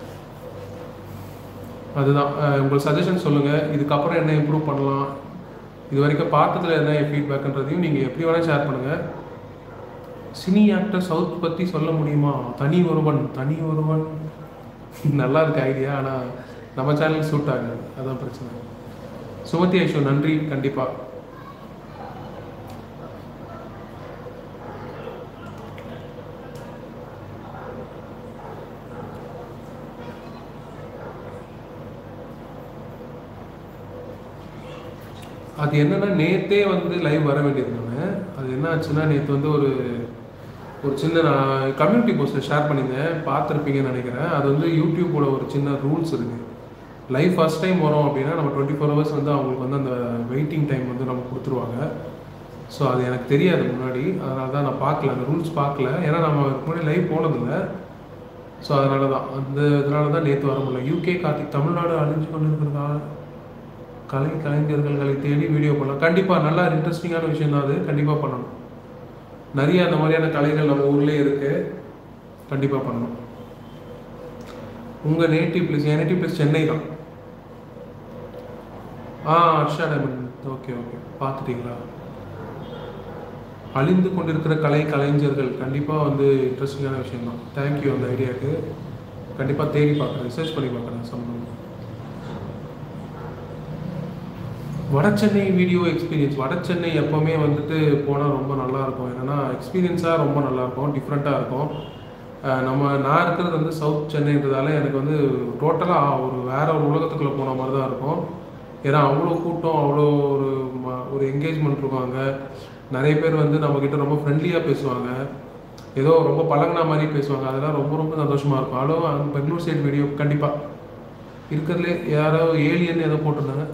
அதுதான் அஹ், உங்கள் சஜஷன் சொல்லுங்கள் இதுக்கப்புறம் என்ன இம்ப்ரூவ் பண்ணலாம் இது வரைக்கும் பார்த்ததுல என்ன ஃபீட்பேக்ன்றதையும் நீங்கள் எப்படி வேணால் ஷேர் பண்ணுங்கள் சினி ஆக்டர் சவுத் பற்றி சொல்ல முடியுமா தனி ஒருவன் தனி ஒருவன் நல்லா இருக்கு ஐடியா ஆனால் நம்ம சேனலுக்கு சூட் ஆகாது அதான் பிரச்சனை சுமதி ஐஷோ நன்றி கண்டிப்பாக அது என்னன்னா நேத்தே வந்து லைவ் வர வேண்டியது நான் அது என்ன ஆச்சுன்னா நேற்று வந்து ஒரு ஒரு சின்ன நான் கம்யூனிட்டி போஸ்ட்டில் ஷேர் பண்ணியிருந்தேன் பார்த்துருப்பீங்கன்னு நினைக்கிறேன் அது வந்து யூடியூப்போட ஒரு சின்ன ரூல்ஸ் இருக்குது லைவ் ஃபர்ஸ்ட் டைம் வரோம் அப்படின்னா நம்ம டுவெண்ட்டி ஃபோர் ஹவர்ஸ் வந்து அவங்களுக்கு வந்து அந்த வெயிட்டிங் டைம் வந்து நம்ம கொடுத்துருவாங்க ஸோ அது எனக்கு தெரியாது முன்னாடி அதனால தான் நான் பார்க்கல அந்த ரூல்ஸ் பார்க்கல ஏன்னா நம்ம இதுக்கு முன்னாடி லைவ் போனதில்லை ஸோ அதனால தான் அந்த இதனால தான் நேற்று வர முடியல யூகே கார்த்திக் தமிழ்நாடு அழிஞ்சு கொண்டு இருக்கிறதா கலை கலைஞர்களை தேடி வீடியோ பண்ணலாம் கண்டிப்பாக நல்லா இன்ட்ரெஸ்டிங்கான விஷயம் தான் அது கண்டிப்பாக பண்ணணும் நிறைய அந்த மாதிரியான கலைகள் நம்ம ஊர்லேயே இருக்கு கண்டிப்பாக பண்ணணும் உங்கள் நேட்டிவ் பிளேஸ் என் நேட்டிவ் பிளேஸ் சென்னை தான் ஆ ஹர்ஷா டைமண்ட் ஓகே ஓகே பார்த்துட்டீங்களா அழிந்து கொண்டிருக்கிற கலை கலைஞர்கள் கண்டிப்பாக வந்து இன்ட்ரெஸ்டிங்கான விஷயம் தான் தேங்க்யூ அந்த ஐடியாவுக்கு கண்டிப்பாக தேடி பார்க்குறேன் ரிசர்ச் பண்ணி பார்க்குறேன் சம்பந்தம் வட சென்னை வீடியோ எக்ஸ்பீரியன்ஸ் வட சென்னை எப்போவுமே வந்துட்டு போனால் ரொம்ப நல்லா இருக்கும் என்னன்னா எக்ஸ்பீரியன்ஸாக ரொம்ப நல்லா இருக்கும் டிஃப்ரெண்ட்டாக இருக்கும் அஹ் நம்ம நான் இருக்கிறது வந்து சவுத் சென்னைன்றதால எனக்கு வந்து டோட்டலாக ஒரு வேற ஒரு உலகத்துக்குள்ளே போன மாதிரி தான் இருக்கும் ஏன்னா அவ்வளோ கூட்டம் அவ்வளோ ஒரு ம- ஒரு என்கேஜ்மெண்ட் இருக்கும் அங்கே நிறைய பேர் வந்து நம்மக்கிட்ட ரொம்ப ஃப்ரெண்ட்லியாக பேசுவாங்க ஏதோ ரொம்ப பழகுன மாதிரி பேசுவாங்க அதெல்லாம் ரொம்ப ரொம்ப சந்தோஷமாக இருக்கும் ஹலோ பெங்களூர் சைடு வீடியோ கண்டிப்பாக இருக்கிறதுலே யாரோ ஏலியன் ஏதோ போட்டிருந்தாங்க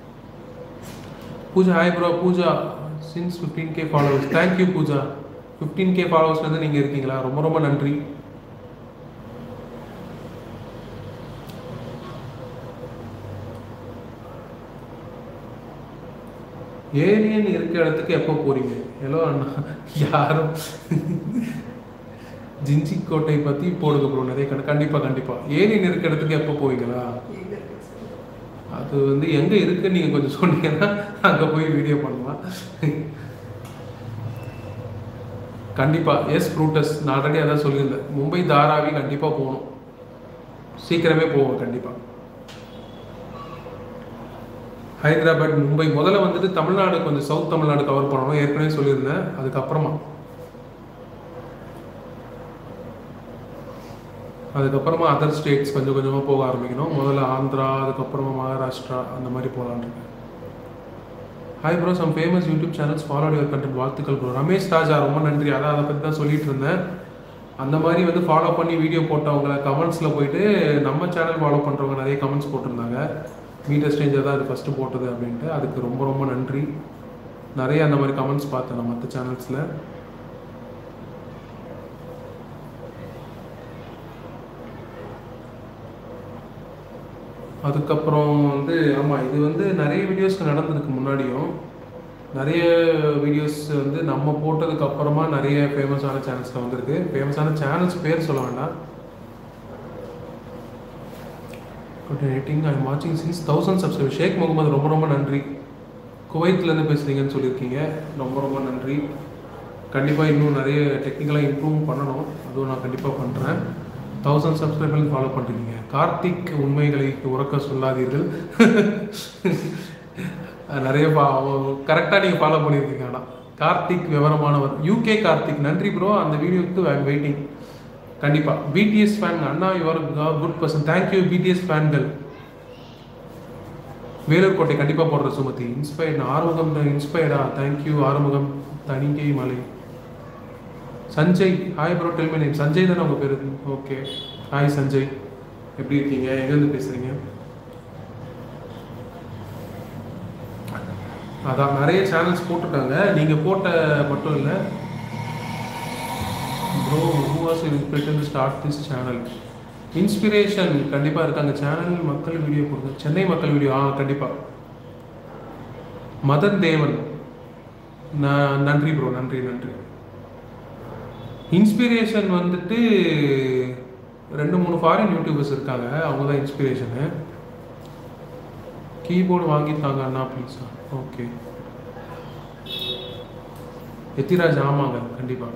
Pooja hi bro Pooja since fifteen K followers thank you Pooja fifteen K ஃபாலோவர்ஸ்லேருந்து நீங்கள் இருக்கீங்களா ரொம்ப ரொம்ப நன்றி ஏலியன் இருக்க இடத்துக்கு எப்போ போறீங்க ஹலோ அண்ணா யாரும் ஜிஞ்சி கோட்டை பற்றி போடுங்க ப்ரோ நிறைய கடை கண்டிப்பாக கண்டிப்பாக ஏலியன் இருக்க இடத்துக்கு எப்போ போவீங்களா எங்க இருக்கு சார்? அது வந்து எங்க இருக்குன்னு நீங்க கொஞ்சம் சொன்னீங்கன்னா அங்க போய் வீடியோ பண்ணலாம் கண்டிப்பா எஸ் ஃப்ரூட்டஸ் நான் ஆல்ரெடி அதான் சொல்லியிருந்தேன் மும்பை தாராவி கண்டிப்பா போகணும் சீக்கிரமே போவோம் கண்டிப்பா ஹைதராபாத் மும்பை முதல்ல வந்துட்டு தமிழ்நாடு கொஞ்சம் சவுத் தமிழ்நாடு கவர் பண்ணணும் ஏற்கனவே சொல்லியிருந்தேன் அதுக்கப்புறமா அதுக்கப்புறமா அதர் ஸ்டேட்ஸ் கொஞ்சம் கொஞ்சமாக போக ஆரம்பிக்கணும் முதல்ல ஆந்திரா அதுக்கப்புறமா மகாராஷ்டிரா அந்த மாதிரி போகலான்னு இருக்கேன் hi bro some famous YouTube channels follow your content வாழ்த்துக்கள் ப்ரோ ரமேஷ் ராஜா ரொம்ப நன்றி அதான் அதை பற்றி தான் சொல்லிட்டு இருந்தேன் அந்த மாதிரி வந்து ஃபாலோ பண்ணி வீடியோ போட்டவங்க கமெண்ட்ஸில் போயிட்டு நம்ம சேனல் ஃபாலோ பண்ணுறவங்க நிறைய கமெண்ட்ஸ் போட்டிருந்தாங்க மீட்டர் ஸ்டேஞ்சர் தான் அது ஃபஸ்ட்டு போட்டது அப்படின்ட்டு அதுக்கு ரொம்ப ரொம்ப நன்றி நிறைய அந்த மாதிரி கமெண்ட்ஸ் பார்த்தேன் நான் மற்ற சேனல்ஸில் அதுக்கப்புறம் வந்து ஆமாம் இது வந்து நிறைய வீடியோஸ்க்கு நடந்ததுக்கு முன்னாடியும் நிறைய வீடியோஸ் வந்து நம்ம போட்டதுக்கு அப்புறமா நிறைய ஃபேமஸான சேனல்ஸில் வந்திருக்கு ஃபேமஸான சேனல்ஸ் பேர் சொல்ல வேண்டாம் குட் எடிட்டிங் ஐ வாட்சிங் since thousand subscriber Sheikh Mohammed ரொம்ப ரொம்ப நன்றி குவைத்லேருந்து பேசுகிறீங்கன்னு சொல்லியிருக்கீங்க ரொம்ப ரொம்ப நன்றி கண்டிப்பாக இன்னும் நிறைய டெக்னிக்கலாக இம்ப்ரூவ் பண்ணணும் அதுவும் நான் கண்டிப்பாக பண்ணுறேன் தௌசண்ட் சப்ஸ்கிரைபர் ஃபாலோ பண்ணுறீங்க கார்த்திக் உண்மைகளை உறக்க சொல்லாதீர்கள் நிறைய கரெக்டாக நீங்கள் ஃபாலோ பண்ணியிருக்கீங்க ஆனால் கார்த்திக் விவரமானவர் யூகே கார்த்திக் நன்றி ப்ரோ அந்த வீடியோக்கு ஐ வெயிட்டிங் கண்டிப்பாக பிடிஎஸ் ஃபேன் அண்ணா your good person thank you BTS ஃபேன்கள் வேலூர் கோட்டை கண்டிப்பாக போடுற சுமதி இன்ஸ்பயர்ட் ஆறுமுகம் இன்ஸ்பயர்டா thank you Arumugam Thanigai Malai Sanjay hi bro tell me name Sanjay தானே உங்கள் பேர் ஓகே ஹாய் சஞ்சய் எப்படி இருக்கீங்க எங்கேருந்து பேசுகிறீங்க அதான் நிறைய சேனல்ஸ் போட்டுட்டாங்க நீங்கள் போட்ட மட்டும் இல்லை bro who was inspiration to start this channel inspiration கண்டிப்பாக இருக்காங்க சேனல் மக்கள் வீடியோ கொடுங்க சென்னை மக்கள் வீடியோ ஆ கண்டிப்பாக மதன் தேவன் நான் நன்றி ப்ரோ நன்றி நன்றி இன்ஸ்பிரேஷன் வந்துட்டு ரெண்டு மூணு ஃபாரின் யூடியூபர்ஸ் இருக்காங்க அவங்க தான் இன்ஸ்பிரேஷனு கீபோர்டு வாங்கித்தாங்க அண்ணா ப்ளீஸா ஓகே எத்திராஜ் ஆமாங்க கண்டிப்பாக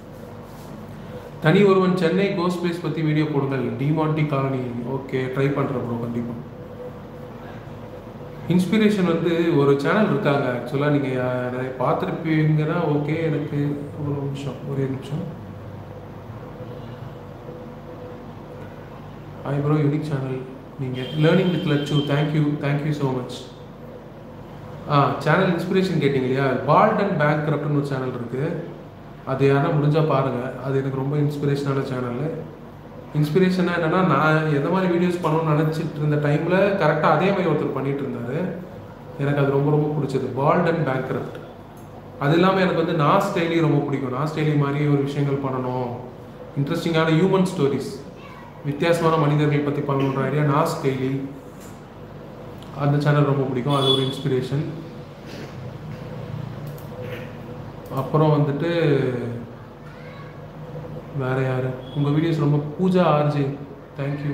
தனி ஒருவன் சென்னை கோஸ் பிளேஸ் பற்றி வீடியோ போடுங்கள் டிமாண்டி காலனி ஓகே ட்ரை பண்ணுறேன் ப்ரோ கண்டிப்பாக இன்ஸ்பிரேஷன் வந்து ஒரு சேனல் இருக்காங்க ஆக்சுவலாக நீங்கள் நிறைய பார்த்துருப்பீங்கன்னா ஓகே எனக்கு ஒரு நிமிஷம் ஒரே நிமிஷம் ஐ ப்ரோ யூனிக் சேனல் நீங்கள் learning with Latchu thank you thank you so much ஆ சேனல் இன்ஸ்பிரேஷன் கேட்டிங்க இல்லையா பால்ட் அண்ட் பேங்க் கிரப்ட்னு ஒரு சேனல் இருக்குது அது யாரா முடிஞ்சால் பாருங்கள் அது எனக்கு ரொம்ப இன்ஸ்பிரேஷனான சேனல் இன்ஸ்பிரேஷனாக என்னென்னா நான் எந்த மாதிரி வீடியோஸ் பண்ணணும்னு நினச்சிட்டு இருந்த டைமில் கரெக்டாக அதே மாதிரி ஒருத்தர் பண்ணிட்டு இருந்தார் எனக்கு அது ரொம்ப ரொம்ப பிடிச்சது பால்ட் அண்ட் பேங்க் கிரப்ட் அது இல்லாமல் எனக்கு வந்து நான் ஸ்டைலி ரொம்ப பிடிக்கும் நான் ஸ்டைலி மாதிரி ஒரு விஷயங்கள் பண்ணணும் இன்ட்ரெஸ்டிங்கான ஹியூமன் ஸ்டோரிஸ் வித்தியாசமான மனிதர்கள் பற்றி பண்ணணுன்ற ஐடியா நான் ஸ்டைலி அந்த சேனல் ரொம்ப பிடிக்கும் அது ஒரு இன்ஸ்பிரேஷன் அப்புறம் வந்துட்டு வேற யாரு உங்க வீடியோஸ் ரொம்ப பூஜா ஆர்ஜி தேங்க்யூ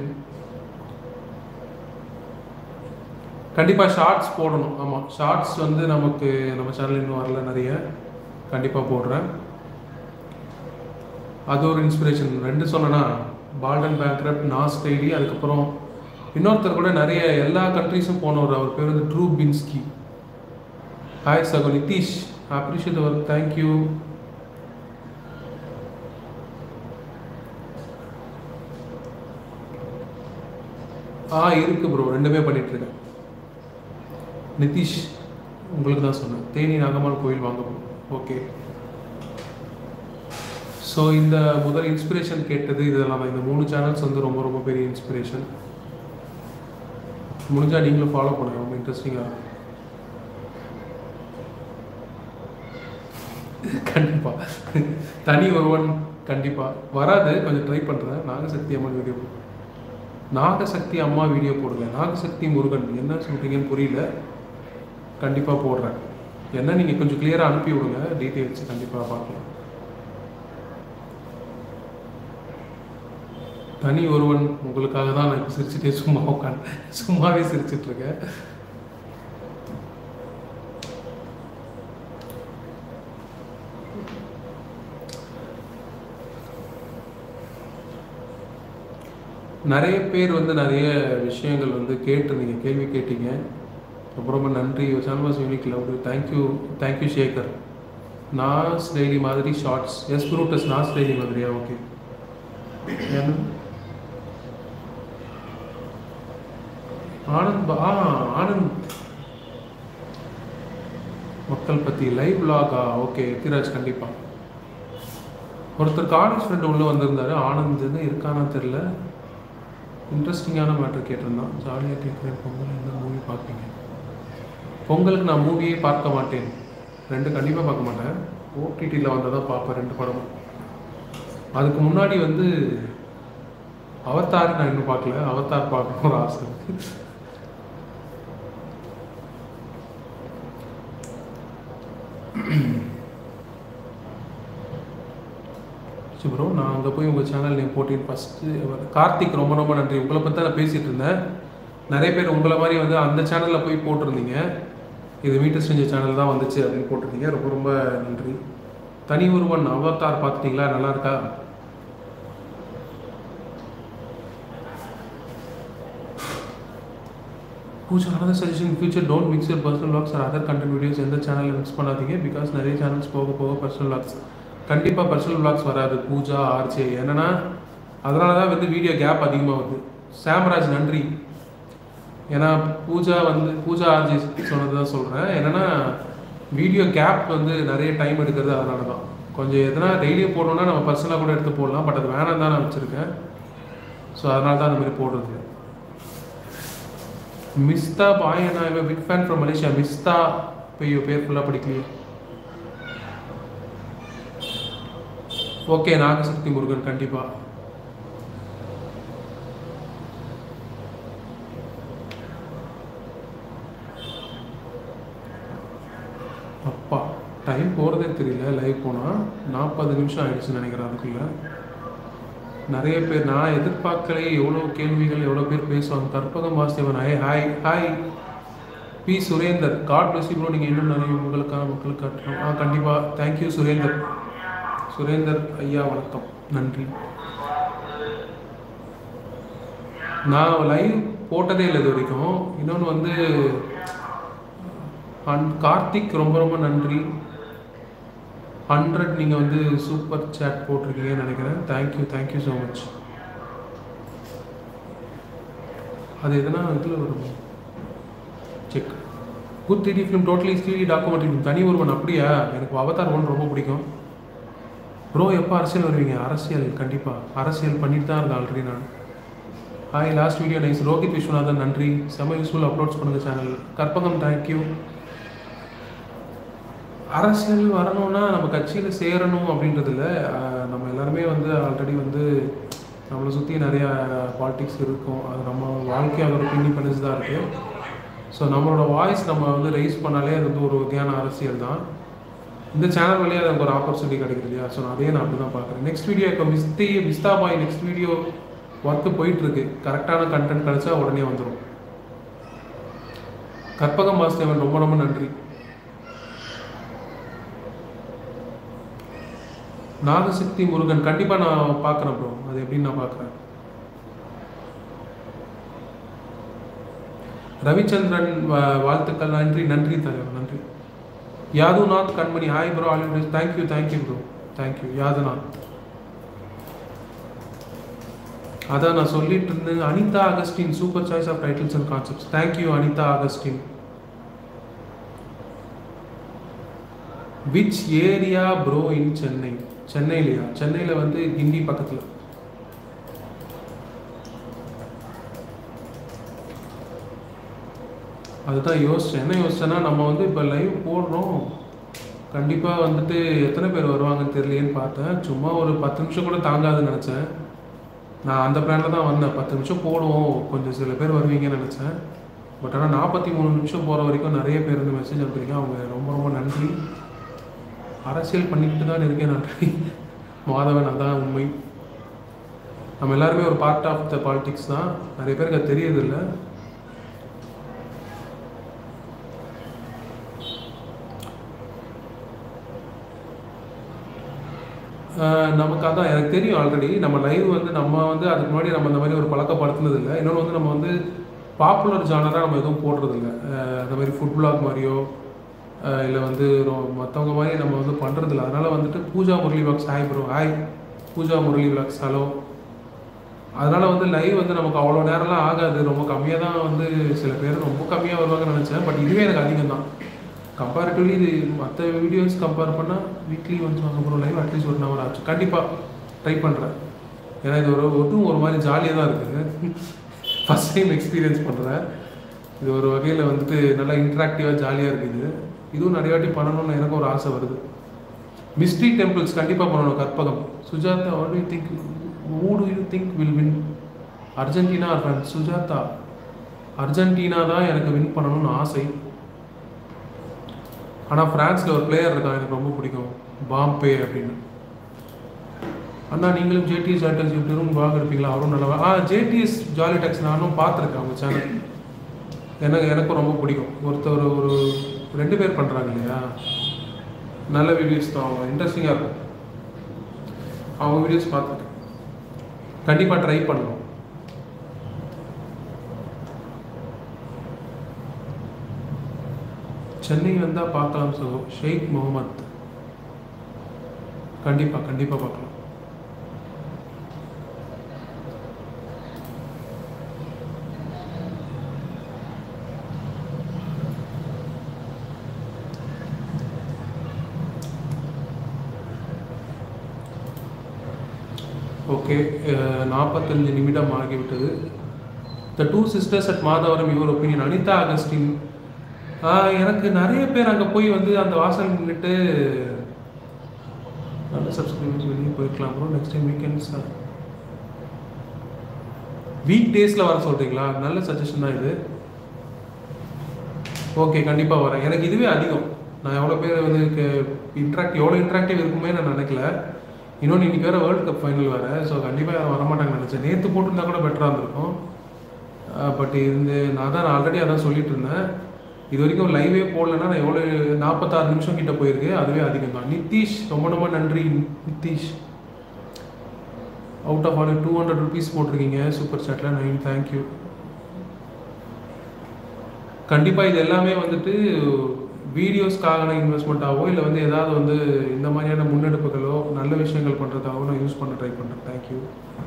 கண்டிப்பாக ஷார்ட்ஸ் போடணும் ஆமாம் ஷார்ட்ஸ் வந்து நமக்கு நம்ம சேனல் இன்னும் வரல நிறைய கண்டிப்பாக போடுறேன் அது ஒரு இன்ஸ்பிரேஷன் ரெண்டு சொன்னேன்னா பால்டன் பேங்க்ரப்ட் நாஸ் டைலி அதுக்கப்புறம் இன்னொருத்தர் கூட நிறைய எல்லா கண்ட்ரீஸும் போனவர் அவர் பேர் வந்து ட்ரூ பின்ஸ்கி ஹாய் சகோ நிதிஷ் அப்ரிஷியேட் ஒர்க் தேங்க்யூ ஆ இருக்கு ப்ரோ ரெண்டுமே பண்ணிட்டு இருக்கேன் நிதிஷ் உங்களுக்கு தான் சொன்னேன் தேனி நாகம்மாள் கோயில் வாங்க ஓகே ஸோ இந்த முதல் இன்ஸ்பிரேஷன் கேட்டது இதெல்லாம் தான். இந்த மூணு சேனல்ஸ் வந்து ரொம்ப ரொம்ப பெரிய இன்ஸ்பிரேஷன் முடிஞ்சா நீங்களும் ஃபாலோ பண்ணுங்க ரொம்ப இன்ட்ரெஸ்டிங்காக கண்டிப்பா தனி ஒருவன் கண்டிப்பா வராது கொஞ்சம் ட்ரை பண்றேன் நாகசக்தி அம்மா வீடியோ நாகசக்தி அம்மா வீடியோ போடுங்க நாகசக்தி முருகன் என்ன சொல்றீங்கன்னு புரியல கண்டிப்பா போடுறேன் என்ன நீங்க கொஞ்சம் கிளியரா அனுப்பி விடுங்க டீட்டெயில்ஸ் கண்டிப்பா பார்க்கலாம் தனி ஒருவன் உங்களுக்காக தான் நான் இப்போ சிரிச்சுட்டே சும்மா உட்காந்து சும்மாவே சிரிச்சிட்டு இருக்கேன் நிறைய பேர் வந்து நிறைய விஷயங்கள் வந்து கேட்டிருந்தீங்க கேள்வி கேட்டீங்க ரொம்ப ரொம்ப நன்றி சன்வாஸ் unique love thank you thank you Sekar Nas Daily மாதிரி shorts S Brutus Nas Daily மாதிரியா ஓகே ஆனந்த் பா- ஆ ஆனந்த் மக்கள் பத்தி லைவ் vlog-ஆ ஓகே எத்திராஜ் கண்டிப்பா ஒருத்தர் காலேஜ் ஃப்ரெண்டு உள்ள வந்திருந்தாரு ஆனந்த்னு இருக்கானா தெரியல இன்ட்ரெஸ்டிங்கான மேட்டர் கேட்டிருந்தான் ஜாலியாக கேட்குறேன் பொங்கல் எந்த மூவி பார்ப்பீங்க பொங்கலுக்கு நான் மூவியே பார்க்க மாட்டேன் ரெண்டு கண்டிப்பாக பார்க்க மாட்டேன் ஓடிடியில் வந்தால் தான் பார்ப்பேன் ரெண்டு படமும் அதுக்கு முன்னாடி வந்து அவதார் நான் இன்னும் பார்க்கல அவதார் பார்க்கணும் ஒரு ஆசை இருக்கு சரி ப்ரோ நான் அங்கே போய் உங்கள் சேனல் நேம் போட்டேன் ஃபஸ்ட்டு கார்த்திக் ரொம்ப ரொம்ப நன்றி உங்களை பற்றி தான் நான் பேசிகிட்டு இருந்தேன் நிறைய பேர் உங்களை மாதிரி வந்து அந்த சேனலில் போய் போட்டிருந்தீங்க இது மீட்டர் செஞ்ச சேனல் தான் வந்துச்சு அப்படின்னு போட்டிருந்தீங்க ரொம்ப ரொம்ப நன்றி தனி ஒருவன் அவதார் பார்த்துட்டீங்களா நல்லா இருக்கா Pooja another suggestion in future don't mix your personal vlogs or other content videos எந்த சேனலில் மிக்ஸ் பண்ணாதீங்க பிகாஸ் நிறைய சேனல்ஸ் போக போக பர்சனல் vlogs கண்டிப்பாக பர்சனல் vlogs வராது பூஜா ஆர்ஜே என்னன்னா அதனால தான் வந்து வீடியோ கேப் அதிகமாக வருது சாம்ராஜ் நன்றி ஏன்னா பூஜா வந்து பூஜா ஆர்ஜி சொன்னது தான் சொல்கிறேன் என்னன்னா வீடியோ கேப் வந்து நிறைய டைம் எடுக்கிறது அதனால தான் கொஞ்சம் எதனா டெய்லியும் போடணும்னா நம்ம பர்சனலாக கூட எடுத்து போடலாம் பட் அது வேணாம் தான் நான் வச்சுருக்கேன் ஸோ அதனால தான் அந்த மாதிரி போடுறது மிஸ்தா பாய் நான் பிக் ஃபேன் ஃப்ரம் மலேசியா மிஸ்தா ஐயோ பேர் ஃபுல்லாக படிக்கலையே ஓகே நாகசக்தி முருகன் கண்டிப்பாக அப்பா டைம் போகிறதே தெரியல லைவ் போனால் நாற்பது நிமிஷம் ஆயிடுச்சுன்னு நினைக்கிறேன் அதுக்குள்ள நிறைய பேர் நான் எதிர்பார்க்கலை எவ்வளோ கேள்விகள் எவ்வளோ பேர் பேசுவாங்க Karpagam Vasudevan hi hi hi B Surender god bless bro நீங்கள் இன்னும் நிறைய உங்களுக்கான மக்களுக்கு காட்டணும் ஆ கண்டிப்பாக தேங்க்யூ சுரேந்தர் சுரேந்தர் ஐயா வணக்கம் நன்றி நான் லைவ் போட்டதே இல்லை இது வரைக்கும் இன்னொன்று வந்து அண்ட் கார்த்திக் ரொம்ப ரொம்ப நன்றி ஹண்ட்ரட் நீங்கள் வந்து சூப்பர் சேட் போட்டிருக்கீங்கன்னு நினைக்கிறேன் தேங்க்யூ தேங்க்யூ ஸோ மச் அது எதனா இதில் வரும் check good three film totally ஸ்டீலி டாக்குமெண்ட்ரி ஃபிலிம் தனி ஒருவன் அப்படியா எனக்கு அவதார் ஒன் ரொம்ப பிடிக்கும் ப்ரோ எப்போ அரசியல் வருவீங்க அரசியல் கண்டிப்பாக அரசியல் பண்ணிட்டு தான் இருக்கேன் ஆல்ரெடி நான் hi last video nice Rohit Viswanathan நன்றி செம்ம யூஸ்ஃபுல் அப்லோட்ஸ் பண்ணுங்க சேனல் கற்பகம் தேங்க்யூ அரசியல் வரணும்னா நம்ம கட்சியில் சேரணும் அப்படின்றதுல அஹ், நம்ம எல்லாருமே வந்து ஆல்ரெடி வந்து நம்மளை சுற்றி நிறையா பாலிடிக்ஸ் இருக்கும் அது நம்ம வாழ்க்கை அதோட பின்னி பண்ணிச்சு தான் இருக்குது ஸோ நம்மளோட வாய்ஸ் நம்ம வந்து ரைஸ் பண்ணாலே அது வந்து ஒரு வகையான அரசியல் தான் இந்த சேனல் வழியாக எனக்கு ஒரு ஆப்பர்ச்சுனிட்டி கிடைக்குது இல்லையா ஸோ அதே நான் அப்படி தான் பார்க்குறேன் நெக்ஸ்ட் வீடியோ இப்போ மிஸ்தி மிஸ்தா பாய் நெக்ஸ்ட் வீடியோ ஒர்க்கு போயிட்டுருக்கு கரெக்டான கண்டென்ட் கிடைச்சா உடனே வந்துடும் கற்பகம் வாசுதேவன் ரொம்ப ரொம்ப நன்றி நாகசக்தி முருகன் கண்டிப்பாக நான் பார்க்குறேன் ப்ரோ அது எப்படின்னு நான் பார்க்குறேன் ரவிச்சந்திரன் வா- வாழ்த்துக்கள் நன்றி நன்றி தலைவர் நன்றி Yadhunath Kanmani hi bro all thank you thank you bro thank you Yadhunath அதான் நான் சொல்லிட்டு இருந்தேன் Anitha Augustine super choice of titles and concepts thank you Anitha Augustine which area bro in Chennai சென்னையிலையா சென்னையில் வந்து கிண்டி பக்கத்தில் அதுதான் யோசிச்சேன் என்ன யோசிச்சேன்னா நம்ம வந்து இப்போ லைவ் போடுறோம் கண்டிப்பாக வந்துட்டு எத்தனை பேர் வருவாங்கன்னு தெரியலையேன்னு பார்த்தேன் சும்மா ஒரு பத்து நிமிஷம் கூட தாங்காதுன்னு நினச்சேன் நான் அந்த பிளானில் தான் வந்தேன் பத்து நிமிஷம் போடுவோம் கொஞ்சம் சில பேர் வருவீங்கன்னு நினச்சேன் பட் ஆனால் நாற்பத்தி மூணு நிமிஷம் போகிற வரைக்கும் நிறைய பேர் வந்து மெசேஜ் அனுப்புறீங்க அவங்க ரொம்ப ரொம்ப நன்றி அரசியல் பண்ணிக்கிட்டு தான் இருக்கேன் நன்றி மாதவன் அதான் உண்மை நம்ம எல்லாருமே ஒரு பார்ட் ஆஃப் த பாலிடிக்ஸ் தான் நிறைய பேருக்கு அது தெரியறதில்ல ஆஹ் நமக்கு அதான் எனக்கு தெரியும் ஆல்ரெடி நம்ம லைவ் வந்து நம்ம வந்து அதுக்கு முன்னாடி நம்ம இந்த மாதிரி ஒரு பழக்கப்படுத்தினது இல்லை இன்னொன்று வந்து நம்ம வந்து பாப்புலர் ஜானராக நம்ம எதுவும் போடுறதில்ல ஆஹ் அந்த மாதிரி ஃபுட் பிளாக் மாதிரியோ இல்லை வந்து மற்றவங்க மாதிரி நம்ம வந்து பண்ணுறதில்ல அதனால் வந்துட்டு Pooja Murali box hi bro hi Pooja Murali box hello அதனால் வந்து லைவ் வந்து நமக்கு அவ்வளோ நேரம்லாம் ஆகாது ரொம்ப கம்மியாக தான் வந்து சில பேர் ரொம்ப கம்மியாக வருவாங்கன்னு நினச்சேன் பட் இதுவே எனக்கு அதிகம் தான் கம்பேரிட்டிவ்லி இது மற்ற வீடியோஸ் கம்பேர் பண்ணால் வீக்லி ஒன்ஸ் வாங்க போகிற லைவ் அட்லீஸ்ட் ஒரு ஹவர் ஆச்சு கண்டிப்பாக ட்ரை பண்ணுறேன் ஏன்னா இது ஒரு ஒட்டும் ஒரு மாதிரி ஜாலியாக தான் இருக்குது ஃபஸ்ட் டைம் எக்ஸ்பீரியன்ஸ் பண்ணுறேன் இது ஒரு வகையில் வந்துட்டு நல்லா இன்ட்ராக்டிவாக ஜாலியாக இருக்குது இதுவும் நிறைய வாட்டி பண்ணணும்னு எனக்கும் ஒரு ஆசை வருது மிஸ்ட்ரி டெம்பிள்ஸ் கண்டிப்பாக பண்ணணும் Karpagam Sujatha what do you think who do you think will win Argentina or France Sujatha Argentina தான் எனக்கு வின் பண்ணணும்னு ஆசை ஆனால் ஃப்ரான்ஸில் ஒரு பிளேயர் இருக்கான் எனக்கு ரொம்ப பிடிக்கும் பாம்பே அப்படின்னு அண்ணா நீங்களும் ஜேடிஎஸ் ஜாலிடெக்ஸ் யூடியூபரும் வாங்க இருப்பீங்களா அவரும் நல்லா ஆ ஜேடிஎஸ் ஜாலிடெக்ஸ் நானும் பார்த்துருக்கேன் அவங்க சேனல் எனக்கு எனக்கும் ரொம்ப பிடிக்கும் ஒருத்தர் ஒரு ரெண்டு பேர் பண்ணுறாங்க இல்லையா நல்ல வீடியோஸ் தான் அவங்க இன்ட்ரெஸ்டிங்காக இருக்கும் அவங்க வீடியோஸ் பார்த்துட்டு கண்டிப்பாக ட்ரை பண்ணணும் சென்னை வந்தால் பார்க்கலாம் சகோ ஷேக் முகமது கண்டிப்பாக கண்டிப்பாக பார்க்கலாம் ஓகே நாற்பத்தஞ்சு நிமிடம் ஆகிவிட்டது the two sisters at Madhavaram your opinion Anitha Augustine ஆஹ், எனக்கு நிறைய பேர் அங்கே போய் வந்து அந்த வாசல் நின்றுட்டு நல்ல சப்ஸ்கிரைபர்ஸ் வெளியே போயிருக்கலாம் bro next time weekends week டேஸில் வர சொல்கிறீங்களா நல்ல சஜஷன் தான் இது ஓகே கண்டிப்பாக வரேன் எனக்கு இதுவே அதிகம் நான் எவ்வளோ பேர் வந்து இன்ட்ராக்ட் எவ்வளோ இன்ட்ராக்டிவ் இருக்குமே நான் நினைக்கல இன்னொன்று இன்னைக்கு வேறு வேர்ல்டு கப் ஃபைனல் வேறு ஸோ கண்டிப்பாக யாரும் வரமாட்டாங்கன்னு நினச்சேன் நேற்று போட்டிருந்தா கூட பெட்டராக இருந்திருக்கும் பட் இது நான் தான் ஆல்ரெடி அதான் சொல்லிட்டு இருந்தேன் இது வரைக்கும் லைவே போடலன்னா நான் எவ்வளோ நாற்பத்தாறு நிமிஷம் கிட்ட போயிருக்கு அதுவே அதிகம் தான் நிதிஷ் ரொம்ப ரொம்ப நன்றி Nithish out of all two hundred rupees போட்டிருக்கீங்க சூப்பர் சாட்டில் நைன் தேங்க்யூ கண்டிப்பாக இது எல்லாமே வந்துட்டு வீடியோஸ்க்கான இன்வெஸ்ட்மெண்ட்டாவோ இல்லை வந்து ஏதாவது வந்து இந்த மாதிரியான முன்னெடுப்புகளோ நல்ல விஷயங்கள் பண்ணுறதாவோ நான் யூஸ் பண்ண ட்ரை பண்ணுறேன் தேங்க்யூ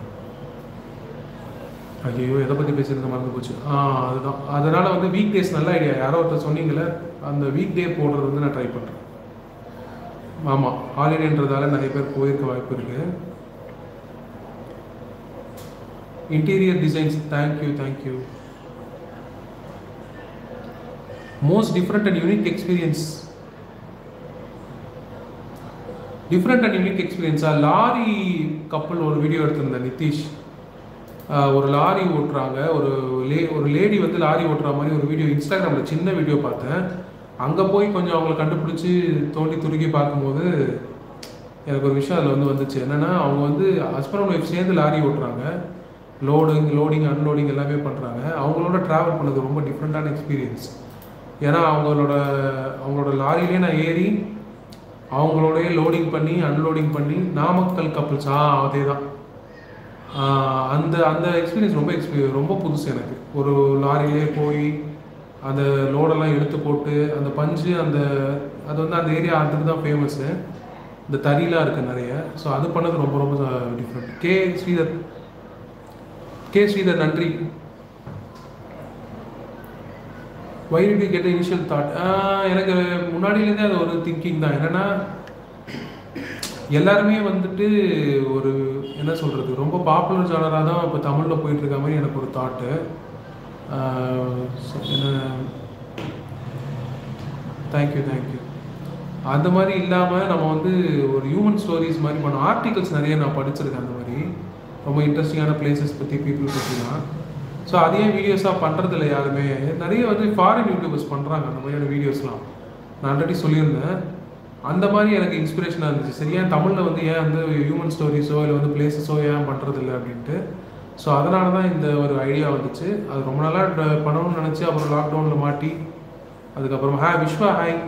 ஐயோ எதை பற்றி பேசியிருந்த மறந்து போச்சு ஆ அதுதான் அதனால் வந்து வீக் டேஸ் நல்ல ஐடியா யாரோ ஒருத்தர் சொன்னீங்களே அந்த வீக் டே போடுறது வந்து நான் ட்ரை பண்ணுறேன் ஆமாம் ஹாலிடேன்றதால நிறைய பேர் போயிருக்க வாய்ப்பு இருக்குது interior designs thank you thank you most different and unique experience different and unique எக்ஸ்பீரியன்ஸா லாரி கப்பல் ஒரு வீடியோ எடுத்திருந்தேன் நிதிஷ் ஆஹ் ஒரு லாரி ஓட்டுறாங்க ஒரு லே ஒரு லேடி வந்து லாரி ஓட்டுற மாதிரி ஒரு வீடியோ இன்ஸ்டாகிராமில் சின்ன வீடியோ பார்த்தேன் அங்கே போய் கொஞ்சம் அவங்கள கண்டுபிடிச்சி தோண்டி துருக்கி பார்க்கும்போது எனக்கு ஒரு விஷயம் அதில் வந்து வந்துச்சு என்னென்னா அவங்க வந்து ஹஸ்பண்ட் அண்ட் ஒய்ஃப் சேர்ந்து லாரி ஓட்டுறாங்க லோடிங் லோடிங் அன்லோடிங் எல்லாமே பண்ணுறாங்க அவங்களோட ட்ராவல் பண்ணது ரொம்ப டிஃப்ரெண்ட்டான எக்ஸ்பீரியன்ஸ் ஏன்னா அவங்களோட அவங்களோட லாரியிலே நான் ஏறி அவங்களோடய லோடிங் பண்ணி அன்லோடிங் பண்ணி நாமக்கல் கப்பல்ஸ் ஆ அதே தான் அந்த அந்த எக்ஸ்பீரியன்ஸ் ரொம்ப எக்ஸ்பீ ரொம்ப புதுசு எனக்கு ஒரு லாரியிலே போய் அந்த லோடெல்லாம் எடுத்து போட்டு அந்த பஞ்சு அந்த அது வந்து அந்த ஏரியா அதுக்கு தான் ஃபேமஸ்ஸு இந்த தறிலாம் இருக்குது நிறைய ஸோ அது பண்ணது ரொம்ப ரொம்ப different K Sridhar K Sridhar நன்றி why did get initial thought எனக்கு முன்னாடியிலேருந்தே அது ஒரு திங்கிங் தான் என்னென்னா எல்லாருமே வந்துட்டு ஒரு என்ன சொல்கிறது ரொம்ப பாப்புலர் ஜானராக தான் இப்போ தமிழில் போயிட்டு இருக்க மாதிரி எனக்கு ஒரு தாட்டு என்ன தேங்க்யூ தேங்க்யூ அந்த மாதிரி இல்லாமல் நம்ம வந்து ஒரு ஹியூமன் ஸ்டோரிஸ் மாதிரி பண்ணோம் ஆர்டிகல்ஸ் நிறைய நான் படிச்சிருக்கேன் அந்த மாதிரி ரொம்ப இன்ட்ரெஸ்டிங்கான பிளேசஸ் பற்றி பீப்புள் பற்றிலாம் ஸோ அதையே வீடியோஸாக பண்ணுறதில்ல யாருமே நிறைய வந்து ஃபாரின் யூடியூபர்ஸ் பண்ணுறாங்க அந்த மாதிரியான வீடியோஸ்லாம் நான் ஆல்ரெடி சொல்லியிருந்தேன் அந்த மாதிரி எனக்கு இன்ஸ்பிரேஷனாக இருந்துச்சு சரியா தமிழில் வந்து ஏன் வந்து ஹியூமன் ஸ்டோரிஸோ இல்லை வந்து பிளேசஸோ ஏன் பண்ணுறதில்ல அப்படின்ட்டு ஸோ அதனால தான் இந்த ஒரு ஐடியா வந்துச்சு அது ரொம்ப நாளாக பண்ணணும்னு நினச்சி அப்புறம் லாக்டவுனில் மாட்டி அதுக்கப்புறம் ஹாய் விஸ்வா ஹாய்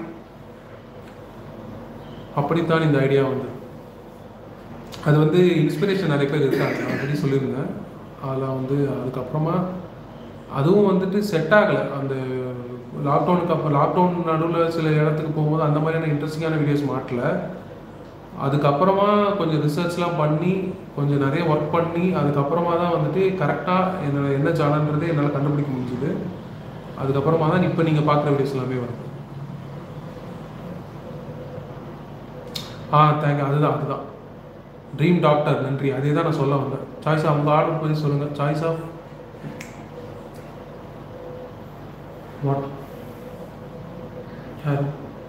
அப்படித்தான் இந்த ஐடியா வந்து அது வந்து இன்ஸ்பிரேஷன் நிறைய பேர் இருக்காங்க ஆல்ரெடி சொல்லியிருந்தேன் அதெல்லாம் வந்து அதுக்கப்புறமா அதுவும் வந்துட்டு செட் ஆகலை அந்த லாக்டவுனுக்கு அப்புறம் லாக்டவுன் நடுவில் சில இடத்துக்கு போகும்போது அந்த மாதிரியான இன்ட்ரெஸ்டிங்கான வீடியோஸ் மாட்டல அதுக்கப்புறமா கொஞ்சம் ரிசர்ச்லாம் பண்ணி கொஞ்சம் நிறைய ஒர்க் பண்ணி அதுக்கப்புறமா தான் வந்துட்டு கரெக்டாக என்ன என்ன ஜானன்றதே என்னால் கண்டுபிடிக்க முடிஞ்சுது அதுக்கப்புறமா தான் இப்போ நீங்கள் பார்க்குற வீடியோஸ் எல்லாமே வருது ஆ தேங்க்யூ அதுதான் அதுதான் ட்ரீம் டாக்டர் நன்றி அதே தான் நான் சொல்ல வந்தேன் சாய்ஸ் ஆஃப் உங்கள் ஆர்டர் பற்றி சொல்லுங்கள் சாய்ஸ் ஆஃப் வாட் யார்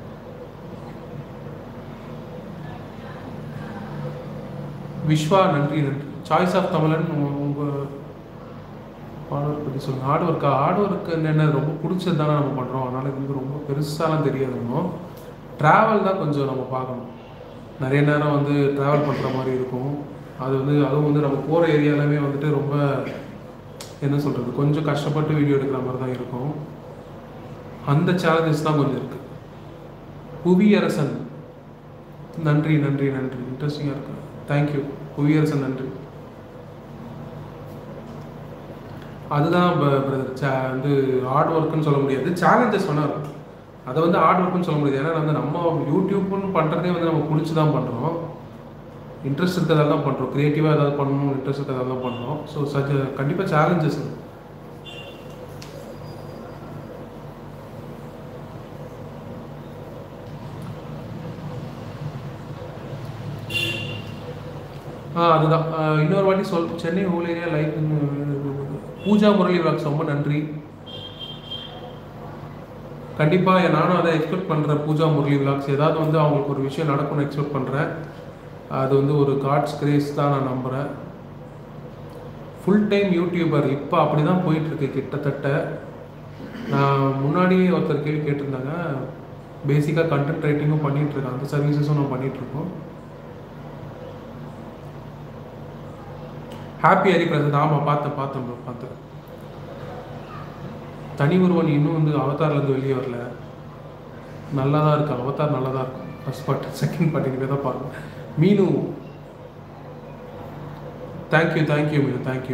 விஸ்வா நன்றி நன்றி சாய்ஸ் ஆஃப் தமிழன் உங்கள் ஹார்ட் ஒர்க் பற்றி சொல்லுங்கள் ஹார்ட் ஒர்க்கா ஹார்ட் ஒர்க்கு என்ன ரொம்ப பிடிச்சது தானே நம்ம பண்ணுறோம் அதனால் இது வந்து ரொம்ப பெருசாலாம் தெரியாது ஒன்றும் ட்ராவல் தான் கொஞ்சம் நம்ம பார்க்கணும் நிறைய நேரம் வந்து ட்ராவல் பண்ணுற மாதிரி இருக்கும் அது வந்து அதுவும் வந்து நம்ம போகிற ஏரியாலுமே வந்துட்டு ரொம்ப என்ன சொல்கிறது கொஞ்சம் கஷ்டப்பட்டு வீடியோ எடுக்கிற மாதிரி தான் இருக்கும் அந்த சேலஞ்சஸ் தான் கொஞ்சம் இருக்குது புவியரசன் நன்றி நன்றி நன்றி இன்ட்ரெஸ்டிங்காக இருக்கு தேங்க்யூ புவியரசன் நன்றி அதுதான் பிரதர் சே வந்து ஹார்ட் ஒர்க்குன்னு சொல்ல முடியாது சேலஞ்சஸ் வேணா இருக்கும் அதை வந்து ஹார்ட் ஒர்க்குன்னு சொல்ல முடியாது ஏன்னா வந்து நம்ம யூடியூப்னு பண்ணுறதே வந்து நம்ம பிடிச்சி தான் பண்ணுறோம் இன்ட்ரெஸ்ட் இருக்கிறதால தான் பண்ணுறோம் க்ரியேட்டிவாக ஏதாவது பண்ணணும் இன்ட்ரெஸ்ட் இருக்கிறதால தான் பண்ணுறோம் ஸோ சஜ கண்டிப்பாக சேலஞ்சஸ் இருக்கு ஆ அதுதான் ஆ, இன்னொரு வாட்டி சொல் Chennai whole area life Pooja Murali vlogs ரொம்ப நன்றி கண்டிப்பாக நானும் அதை எக்ஸ்பெக்ட் பண்ணுறேன் பூஜா முரளி விளாக்ஸ் ஏதாவது வந்து அவங்களுக்கு ஒரு விஷயம் நடக்கும்னு எக்ஸ்பெக்ட் பண்ணுறேன் அது வந்து ஒரு காட்ஸ் கிரேஸ் தான் நான் நம்புகிறேன் ஃபுல் டைம் யூடியூபர் இப்போ அப்படி தான் போயிட்டுருக்கு கிட்டத்தட்ட நான் முன்னாடியே ஒருத்தர் கேள்வி கேட்டிருந்தாங்க பேசிக்காக கண்டென்ட் ரைட்டிங்கும் பண்ணிகிட்ருக்கேன் அந்த சர்வீசஸும் நான் பண்ணிகிட்ருக்கோம் ஹாப்பி ஹரிபிரசாத் ஆமாம் பார்த்தேன் பார்த்தேன் ப்ரோ பார்த்தேன் தனி ஒருவன் இன்னும் வந்து அவதார்லேருந்து வெளியே வரல நல்லா தான் இருக்கு அவதார் நல்லா தான் இருக்கும் ஃபர்ஸ்ட் பார்ட் செகண்ட் பார்ட் இனிமேல் தான் பாருங்க Meenu thank you thank you Meenu thank you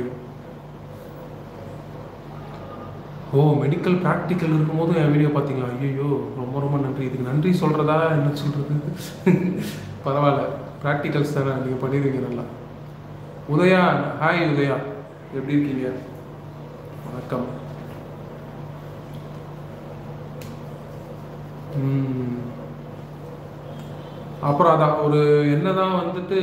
ஓ மெடிக்கல் ப்ராக்டிக்கல் இருக்கும்போது என் வீடியோ பார்த்தீங்களா ஐயோ ரொம்ப ரொம்ப நன்றி இதுக்கு நன்றி சொல்கிறதா என்ன சொல்கிறது பரவாயில்ல ப்ராக்டிகல்ஸ் தானே நீங்கள் பண்ணிடுவீங்க நல்லா உதயா ஹாய் உதயா எப்படி இருக்கீங்க வணக்கம் ம். அப்புறம் அதான் ஒரு என்னதான் வந்துட்டு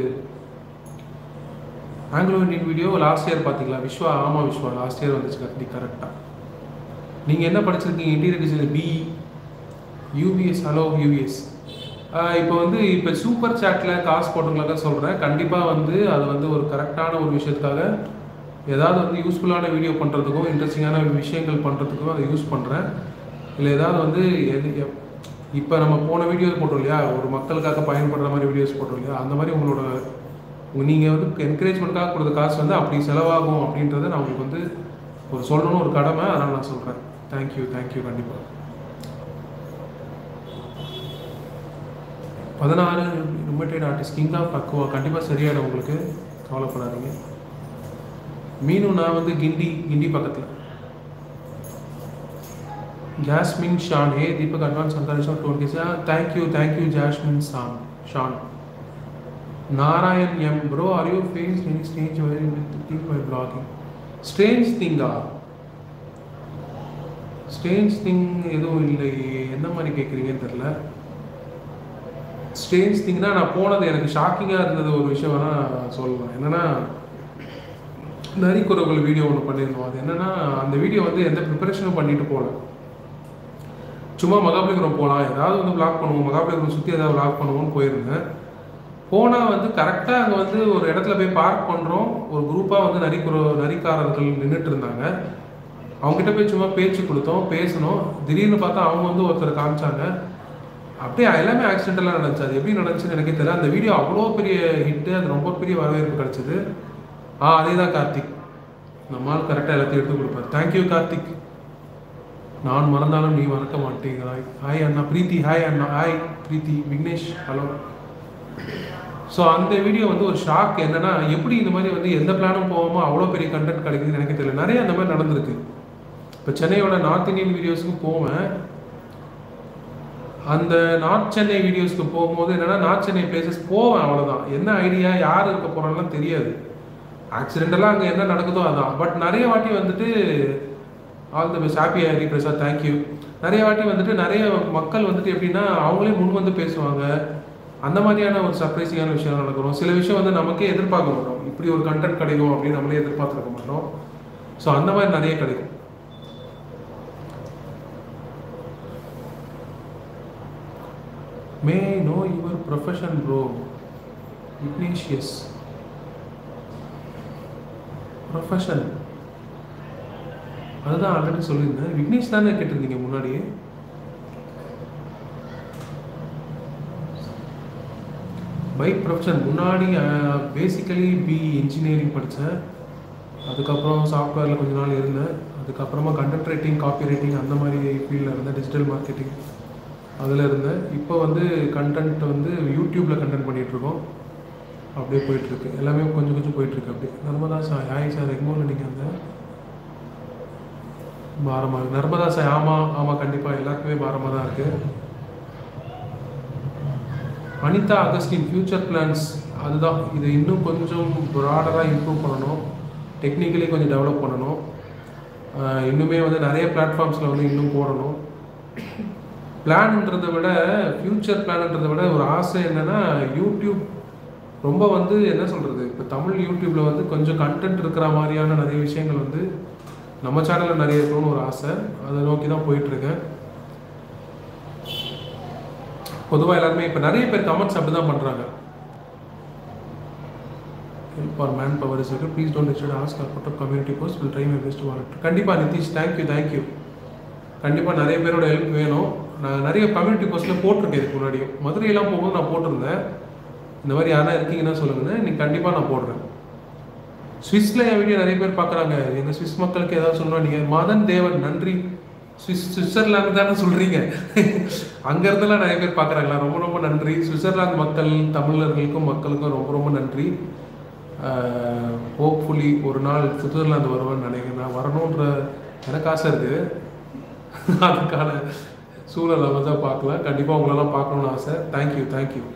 Anglo Indian video last year பார்த்தீங்களா விஸ்வா ஆமாம் விஸ்வா லாஸ்ட் இயர் வந்துச்சு கரெக்டி கரெக்டாக நீங்கள் என்ன படிச்சிருக்கீங்க interior design BE UPS hello UPS இப்போ வந்து இப்போ சூப்பர் சாட்டில் காசு போட்டுங்களாக்க சொல்கிறேன் கண்டிப்பாக வந்து அது வந்து ஒரு கரெக்டான ஒரு விஷயத்துக்காக ஏதாவது வந்து யூஸ்ஃபுல்லான வீடியோ பண்ணுறதுக்கும் இன்ட்ரெஸ்டிங்கான விஷயங்கள் பண்ணுறதுக்கும் அதை யூஸ் பண்ணுறேன் இல்லை ஏதாவது வந்து எது இப்போ நம்ம போன வீடியோஸ் போட்டோம் இல்லையா ஒரு மக்களுக்காக பயன்படுற மாதிரி வீடியோஸ் போட்டோம் இல்லையா அந்த மாதிரி உங்களோட உங்க நீங்கள் வந்து என்கரேஜ்மெண்ட்காக கொடுத்த காசு வந்து அப்படி செலவாகும் அப்படின்றத நான் உங்களுக்கு வந்து ஒரு சொல்லணும்னு ஒரு கடமை அதனால் நான் சொல்கிறேன் தேங்க்யூ தேங்க்யூ கண்டிப்பாக பதினாறு limited artist king of aqua கண்டிப்பாக சரியாயிடும் உங்களுக்கு கவலைப்படாதீங்க மீனும் நான் வந்து கிண்டி கிண்டி பக்கத்தில் Jasmine Shaan hey Deepak advance சந்தாரிஷம் டோன் கேஸ் thank you thank you Jasmine San Shaan Narayan M bro are you face any stage think my blogging strange திங்கா ஸ்ட்ரேஞ்ச் திங் எதுவும் இல்லை எந்த மாதிரி கேட்குறீங்கன்னு தெரில ஸ்ட்ரேஞ்ச் திங்னா நான் போனது எனக்கு ஷாக்கிங்காக இருந்தது ஒரு விஷயம் வேணால் சொல்லலாம் என்னென்னா நரிக்குறவர்கள் வீடியோ ஒன்று பண்ணியிருந்தோம் அது என்னென்னா அந்த வீடியோ வந்து எந்த ப்ரிப்பரேஷனும் பண்ணிட்டு போகல சும்மா மகாபலிபுரம் போகலாம் ஏதாவது வந்து vlog பண்ணுவோம் மகாபலிபுரம் சுற்றி ஏதாவது vlog பண்ணுவோம்னு போயிருந்தேன் போனால் வந்து கரெக்டாக அங்கே வந்து ஒரு இடத்துல போய் பார்க் பண்ணுறோம் ஒரு குரூப்பாக வந்து நரிக்குற நரிக்காரர்கள் நின்றுட்டு இருந்தாங்க அவங்ககிட்ட போய் சும்மா பேச்சு கொடுத்தோம் பேசணும் திடீர்னு பார்த்தா அவங்க வந்து ஒருத்தர் காமிச்சாங்க அப்படியே எல்லாமே ஆக்சிடென்டலாக நடந்துச்சு அது எப்படி நடந்துச்சுன்னு எனக்கே தெரியல அந்த வீடியோ அவ்வளோ பெரிய ஹிட்டு அது ரொம்ப பெரிய வரவேற்பு கிடைச்சது ஆ அதே தான் கார்த்திக் நம்மால் கரெக்டாக எல்லாத்தையும் எடுத்து கொடுப்பார் தேங்க்யூ கார்த்திக் நான் மறந்தாலும் நீ மறக்க மாட்டேங்கிறாய் ஹாய் அண்ணா பிரீத்தி ஹாய் அண்ணா hi Preethi Vignesh hello so அந்த வீடியோ வந்து ஒரு ஷாக் என்னன்னா எப்படி இந்த மாதிரி வந்து எந்த பிளானும் போகாமல் அவ்வளோ பெரிய கண்டென்ட் கிடைக்குதுன்னு எனக்கு தெரியல நிறைய அந்த மாதிரி நடந்திருக்கு இப்போ சென்னையோட நார்த் இந்தியன் வீடியோஸுக்கு போவேன் அந்த நார்த் சென்னை வீடியோஸ்க்கு போகும்போது என்னன்னா நார்த் சென்னை பிளேசஸ் போவேன் அவ்வளோதான் என்ன ஐடியா யார் இருக்க போகிறான்லாம் தெரியாது ஆக்சிடென்டெல்லாம் அங்கே என்ன நடக்குதோ அதான் பட் நிறைய வாட்டி வந்துட்டு all the best happy Hari Prasad thank you நிறைய வாட்டி வந்துட்டு நிறைய மக்கள் வந்துட்டு எப்படின்னா அவங்களே முன் வந்து பேசுவாங்க அந்த மாதிரியான ஒரு சர்ப்ரைசிங்கான விஷயம் நடக்கிறோம் சில விஷயம் வந்து நமக்கே எதிர்பார்க்க மாட்டோம் இப்படி ஒரு கண்டென்ட் கிடைக்கும் அப்படின்னு நம்மளே எதிர்பார்த்துருக்க மாட்டோம் ஸோ அந்த மாதிரி நிறைய கிடைக்கும் may know your profession bro Ignatius profession அதுதான் ஆல்ரெடி சொல்லியிருந்தேன் விக்னேஷ் தானே கேட்டிருந்தீங்க முன்னாடியே பை ப்ரொஃபஷன் முன்னாடி பேசிக்கலி பி இன்ஜினியரிங் படித்தேன் அதுக்கப்புறம் சாஃப்ட்வேரில் கொஞ்ச நாள் இருந்தேன் அதுக்கப்புறமா கண்டென்ட் ரைட்டிங் காப்பி ரைட்டிங் அந்த மாதிரி ஃபீல்டில் இருந்தேன் டிஜிட்டல் மார்க்கெட்டிங் அதில் இருந்தேன் இப்போ வந்து கண்டென்ட் வந்து யூடியூப்பில் கண்டென்ட் பண்ணிகிட்ருக்கோம் அப்படியே போயிட்டுருக்கு எல்லாமே கொஞ்சம் கொஞ்சம் போயிட்டுருக்கு அப்படியே நர்மதா சாய் ஹாய் சார் எங்கூரில் நீங்கள் அந்த பாரமாக இருக்கு நர்மதா சாய் ஆமாம் ஆமாம் கண்டிப்பாக எல்லாருக்குமே பாரமாக தான் இருக்குது அனிதா அகஸ்டின் ஃபியூச்சர் பிளான்ஸ் அதுதான் இது இன்னும் கொஞ்சம் ப்ராடராக இம்ப்ரூவ் பண்ணணும் டெக்னிக்கலி கொஞ்சம் டெவலப் பண்ணணும் ஆஹ் இன்னுமே வந்து நிறைய பிளாட்ஃபார்ம்ஸில் வந்து இன்னும் போடணும் பிளான்ன்றதை விட ஃப்யூச்சர் பிளான்ன்றதை விட ஒரு ஆசை என்னன்னா யூடியூப் ரொம்ப வந்து என்ன சொல்கிறது இப்போ தமிழ் யூடியூப்பில் வந்து கொஞ்சம் கண்டென்ட் இருக்கிற மாதிரியான நிறைய விஷயங்கள் வந்து நம்ம சேனலில் நிறைய இருக்கணும்னு ஒரு ஆசை அதை நோக்கி தான் போயிட்டுருக்கேன் பொதுவாக எல்லாருமே இப்போ நிறைய பேர் கமெண்ட்ஸ் அப்படி தான் பண்ணுறாங்க help for man power is இருக்கு ப்ளீஸ் டோன்ட் எக்ஸ்ட் ask out community post will try my best wallet கண்டிப்பாக நிதிஷ் தேங்க்யூ தேங்க்யூ கண்டிப்பாக நிறைய பேரோட ஹெல்ப் வேணும் நான் நிறைய கம்யூனிட்டி போஸ்ட்டில் போட்டிருக்கேன் இதுக்கு முன்னாடியும் மதுரையெல்லாம் போகும்போது நான் போட்டிருந்தேன் இந்த மாதிரி யாரா இருக்கீங்கன்னா சொல்லுங்கன்னு இன்னைக்கு கண்டிப்பாக நான் போடுறேன் ஸ்விஸ்ல என் வீடியோ நிறைய பேர் பார்க்குறாங்க எங்கள் ஸ்விஸ் மக்களுக்கு ஏதாவது சொல்லணும் நீங்கள் மதன் தேவன் நன்றி ஸ்விஸ் சுவிட்சர்லாந்து தானே சொல்கிறீங்க அங்கேருந்துலாம் நிறைய பேர் பார்க்குறாங்களா ரொம்ப ரொம்ப நன்றி சுவிட்சர்லாந்து மக்கள் தமிழர்களுக்கும் மக்களுக்கும் ரொம்ப ரொம்ப நன்றி ஹோப்ஃபுல்லி ஒரு நாள் சுவிட்சர்லாந்து வருவேன்னு நினைக்கிறேன் நான் வரணுன்ற எனக்கு ஆசை இருக்குது அதுக்கான சூழலை வந்து பார்க்கலாம் கண்டிப்பாக உங்களெல்லாம் பார்க்கணும்னு ஆசை தேங்க்யூ தேங்க்யூ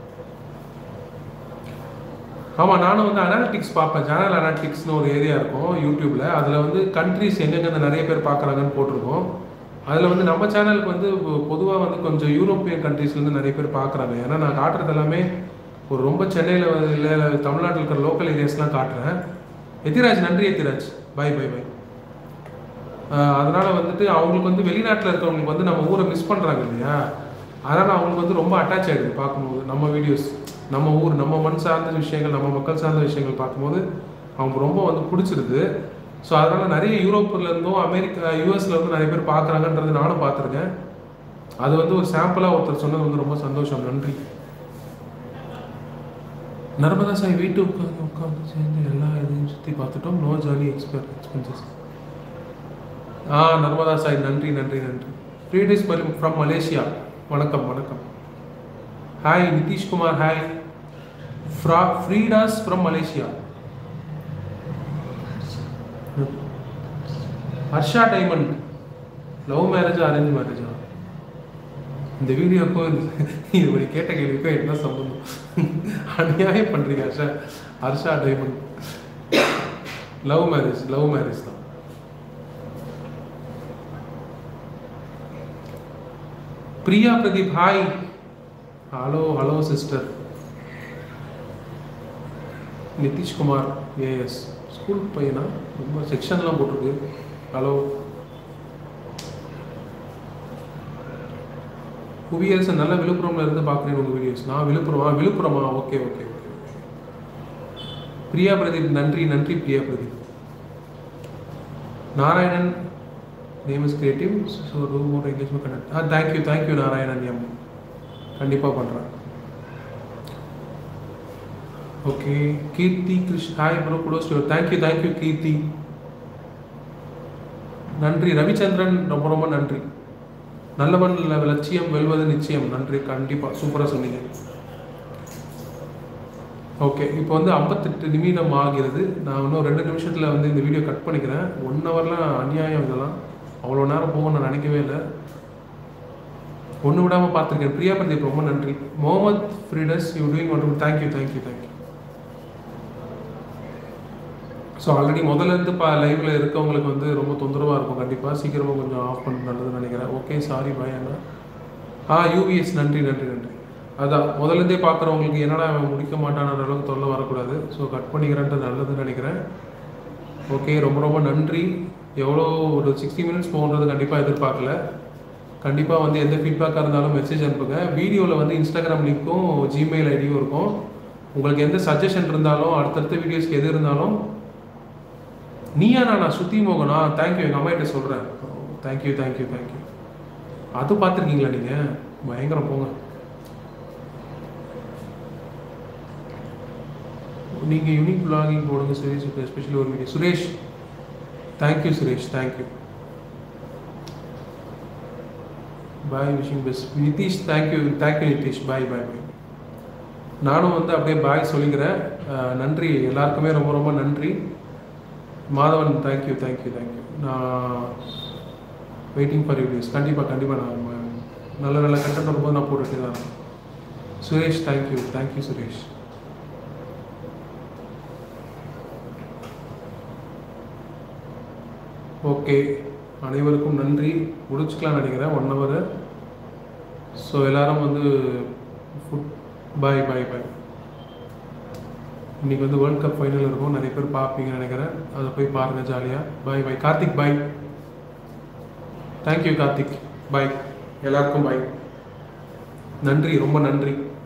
ஆமாம் நானும் வந்து அனாலிட்டிக்ஸ் பார்ப்பேன் சேனல் அனாலிட்டிக்ஸ்னு ஒரு ஏரியா இருக்கும் யூடியூப்பில் அதில் வந்து கண்ட்ரிஸ் எங்கெங்க நிறைய பேர் பார்க்குறாங்கன்னு போட்டிருக்கோம் அதில் வந்து நம்ம சேனலுக்கு வந்து பொதுவாக வந்து கொஞ்சம் யூரோப்பியன் கண்ட்ரீஸ்லேருந்து நிறைய பேர் பார்க்குறாங்க ஏன்னா நான் காட்டுறது எல்லாமே ஒரு ரொம்ப சென்னையில் இல்லை தமிழ்நாட்டில் இருக்கிற லோக்கல் ஏரியாஸ்லாம் காட்டுறேன் எத்திராஜ் நன்றி எத்திராஜ் பை பை பை அதனால் வந்துட்டு அவங்களுக்கு வந்து வெளிநாட்டில் இருக்கிறவங்களுக்கு வந்து நம்ம ஊரை மிஸ் பண்ணுறாங்க இல்லையா அதனால் அவங்களுக்கு வந்து ரொம்ப அட்டாச் ஆகிடுது பார்க்கும்போது நம்ம வீடியோஸ் நம்ம ஊர் நம்ம மண் சார்ந்த விஷயங்கள் நம்ம மக்கள் சார்ந்த விஷயங்கள் பார்க்கும்போது அவங்க ரொம்ப வந்து பிடிச்சிருது ஸோ அதனால் நிறைய யூரோப்பில் இருந்தும் அமெரிக்கா யூஎஸ்ல இருந்து நிறைய பேர் பார்க்குறாங்கன்றது நானும் பார்த்துருக்கேன் அது வந்து ஒரு சாம்பிளாக ஒருத்தர் சொன்னது வந்து ரொம்ப சந்தோஷம் நன்றி நர்மதா சாய் வீட்டு உட்காந்து உட்காந்து சேர்ந்து எல்லா இதையும் சுற்றி பார்த்துட்டோம் நோ ஜர்னி எக்ஸ்பெர் எக்ஸ்பென்சஸ் ஆ நர்மதா சாய் நன்றி நன்றி நன்றி ஃப்ரீடிஸ் ஃப்ரம் மலேசியா வணக்கம் வணக்கம் ஹாய் நிதிஷ்குமார் ஹாய் ஃப்ரா ஃப்ரீடாஸ் from Malaysia Harsha diamond love marriage arrange மேரேஜா இந்த வீடியோக்கும் இப்படி கேட்ட கேள்விக்கும் என்ன சம்பந்தம் அநியாயம் பண்றீங்க Harsha Harsha diamond love marriage love marriage தான் Priya Pradeep hi hello hello sister Nitishkumar AS school பையனா ரொம்ப செக்ஷன்லாம் போட்டிருக்கு ஹலோ புவியரசு நல்ல விழுப்புரம்ல இருந்து பார்க்குறேன் உங்கள் வீடியோஸ் நான் விழுப்புரமா விழுப்புரமா okay okay okay Priya Pradeep நன்றி நன்றி Priya Pradeep Narayanan name is creative so do more engagement conduct ஆ தேங்க்யூ தேங்க்யூ நாராயணன் எம் கண்டிப்பாக பண்ணுறேன் okay Keerthi Krish hi bro kudos thank you thank you Keerthi நன்றி ரவிச்சந்திரன் ரொம்ப ரொம்ப நன்றி நல்லவன் ல- லட்சியம் வெல்வது நிச்சயம் நன்றி கண்டிப்பாக சூப்பராக சொன்னீங்க ஓகே இப்போ வந்து ஐம்பத்தெட்டு நிமிடம் ஆகிறது நான் இன்னும் ரெண்டு நிமிஷத்தில் வந்து இந்த வீடியோ கட் பண்ணிக்கிறேன் ஒன் ஹவர்லாம் அநியாயம் இதெல்லாம் அவ்வளோ நேரம் போகும் நான் நினைக்கவே இல்லை ஒன்று விடாமல் பார்த்துருக்கேன் பிரியா பிரதீப் ரொம்ப நன்றி முகமது ஃப்ரீடஸ் you doing one thank you thank you thank you so already முதல்ல இருந்து பா லைவ்ல இருக்கவங்களுக்கு வந்து ரொம்ப தொந்தரவாக இருக்கும் கண்டிப்பாக சீக்கிரமாக கொஞ்சம் ஆஃப் பண்ண நல்லதுன்னு நினைக்கிறேன் ஓகே சாரி பாய் அண்ணா ஆ யூவிஎஸ் நன்றி நன்றி நன்றி அதான் முதல்ல இருந்தே பார்க்குறவங்களுக்கு என்னடா அவன் முடிக்க மாட்டான்ற அளவுக்கு தொல்லை வரக்கூடாது ஸோ கட் பண்ணிக்கிறேன்ட்டு நல்லதுன்னு நினைக்கிறேன் ஓகே ரொம்ப ரொம்ப நன்றி எவ்வளோ ஒரு சிக்ஸ்டி மினிட்ஸ் போகுன்றது கண்டிப்பாக எதிர்பார்க்கல கண்டிப்பாக வந்து எந்த ஃபீட்பேக்காக இருந்தாலும் மெசேஜ் அனுப்புங்க வீடியோவில் வந்து இன்ஸ்டாகிராம் லிங்க்கும் ஜிமெயில் ஐடியும் இருக்கும் உங்களுக்கு எந்த சஜஷன் இருந்தாலும் அடுத்தடுத்த வீடியோஸ்க்கு எது இருந்தாலும் நீயா நான் சுத்தி மோகனா தேங்க்யூ எங்கள் அம்மா கிட்ட சொல்கிறேன் தேங்க்யூ தேங்க்யூ தேங்க்யூ அது பார்த்துருக்கீங்களா நீங்கள் பயங்கரம் போங்க நீங்கள் யூனிக் பிளாகிங் போடுங்க சுரேஷ் எஸ்பெஷலி ஒரு video Suresh thank you Suresh thank you bye wishing best Nitish thank you thank you Nitish bye bye bye நானும் வந்து அப்படியே பாய் சொல்லிக்கிறேன் அஹ், நன்றி எல்லாருக்குமே ரொம்ப ரொம்ப நன்றி மாதவன் தேங்க்யூ தேங்க்யூ தேங்க்யூ நான் வெயிட்டிங் ஃபார் யூ டேஸ் கண்டிப்பாக கண்டிப்பாக நான் ம- நல்ல நல்ல கண்டென்ட் வரும்போது நான் போட்டுட்டு தான் இருக்கேன். Suresh thank you thank you Suresh okay அனைவருக்கும் நன்றி முடிச்சுக்கலாம் நினைக்கிறேன் ஒன் ஹவர் ஸோ எல்லாரும் வந்து ஃபுட் பாய் பாய் பாய் இன்னைக்கு வந்து வேர்ல்ட் கப் ஃபைனல் இருக்கும் நிறைய பேர் பார்ப்பீங்கன்னு நினைக்கிறேன் அதை போய் பாருங்கள் ஜாலியாக bye bye Karthik bye thank you Karthik bye எல்லாருக்கும் பாய் நன்றி ரொம்ப நன்றி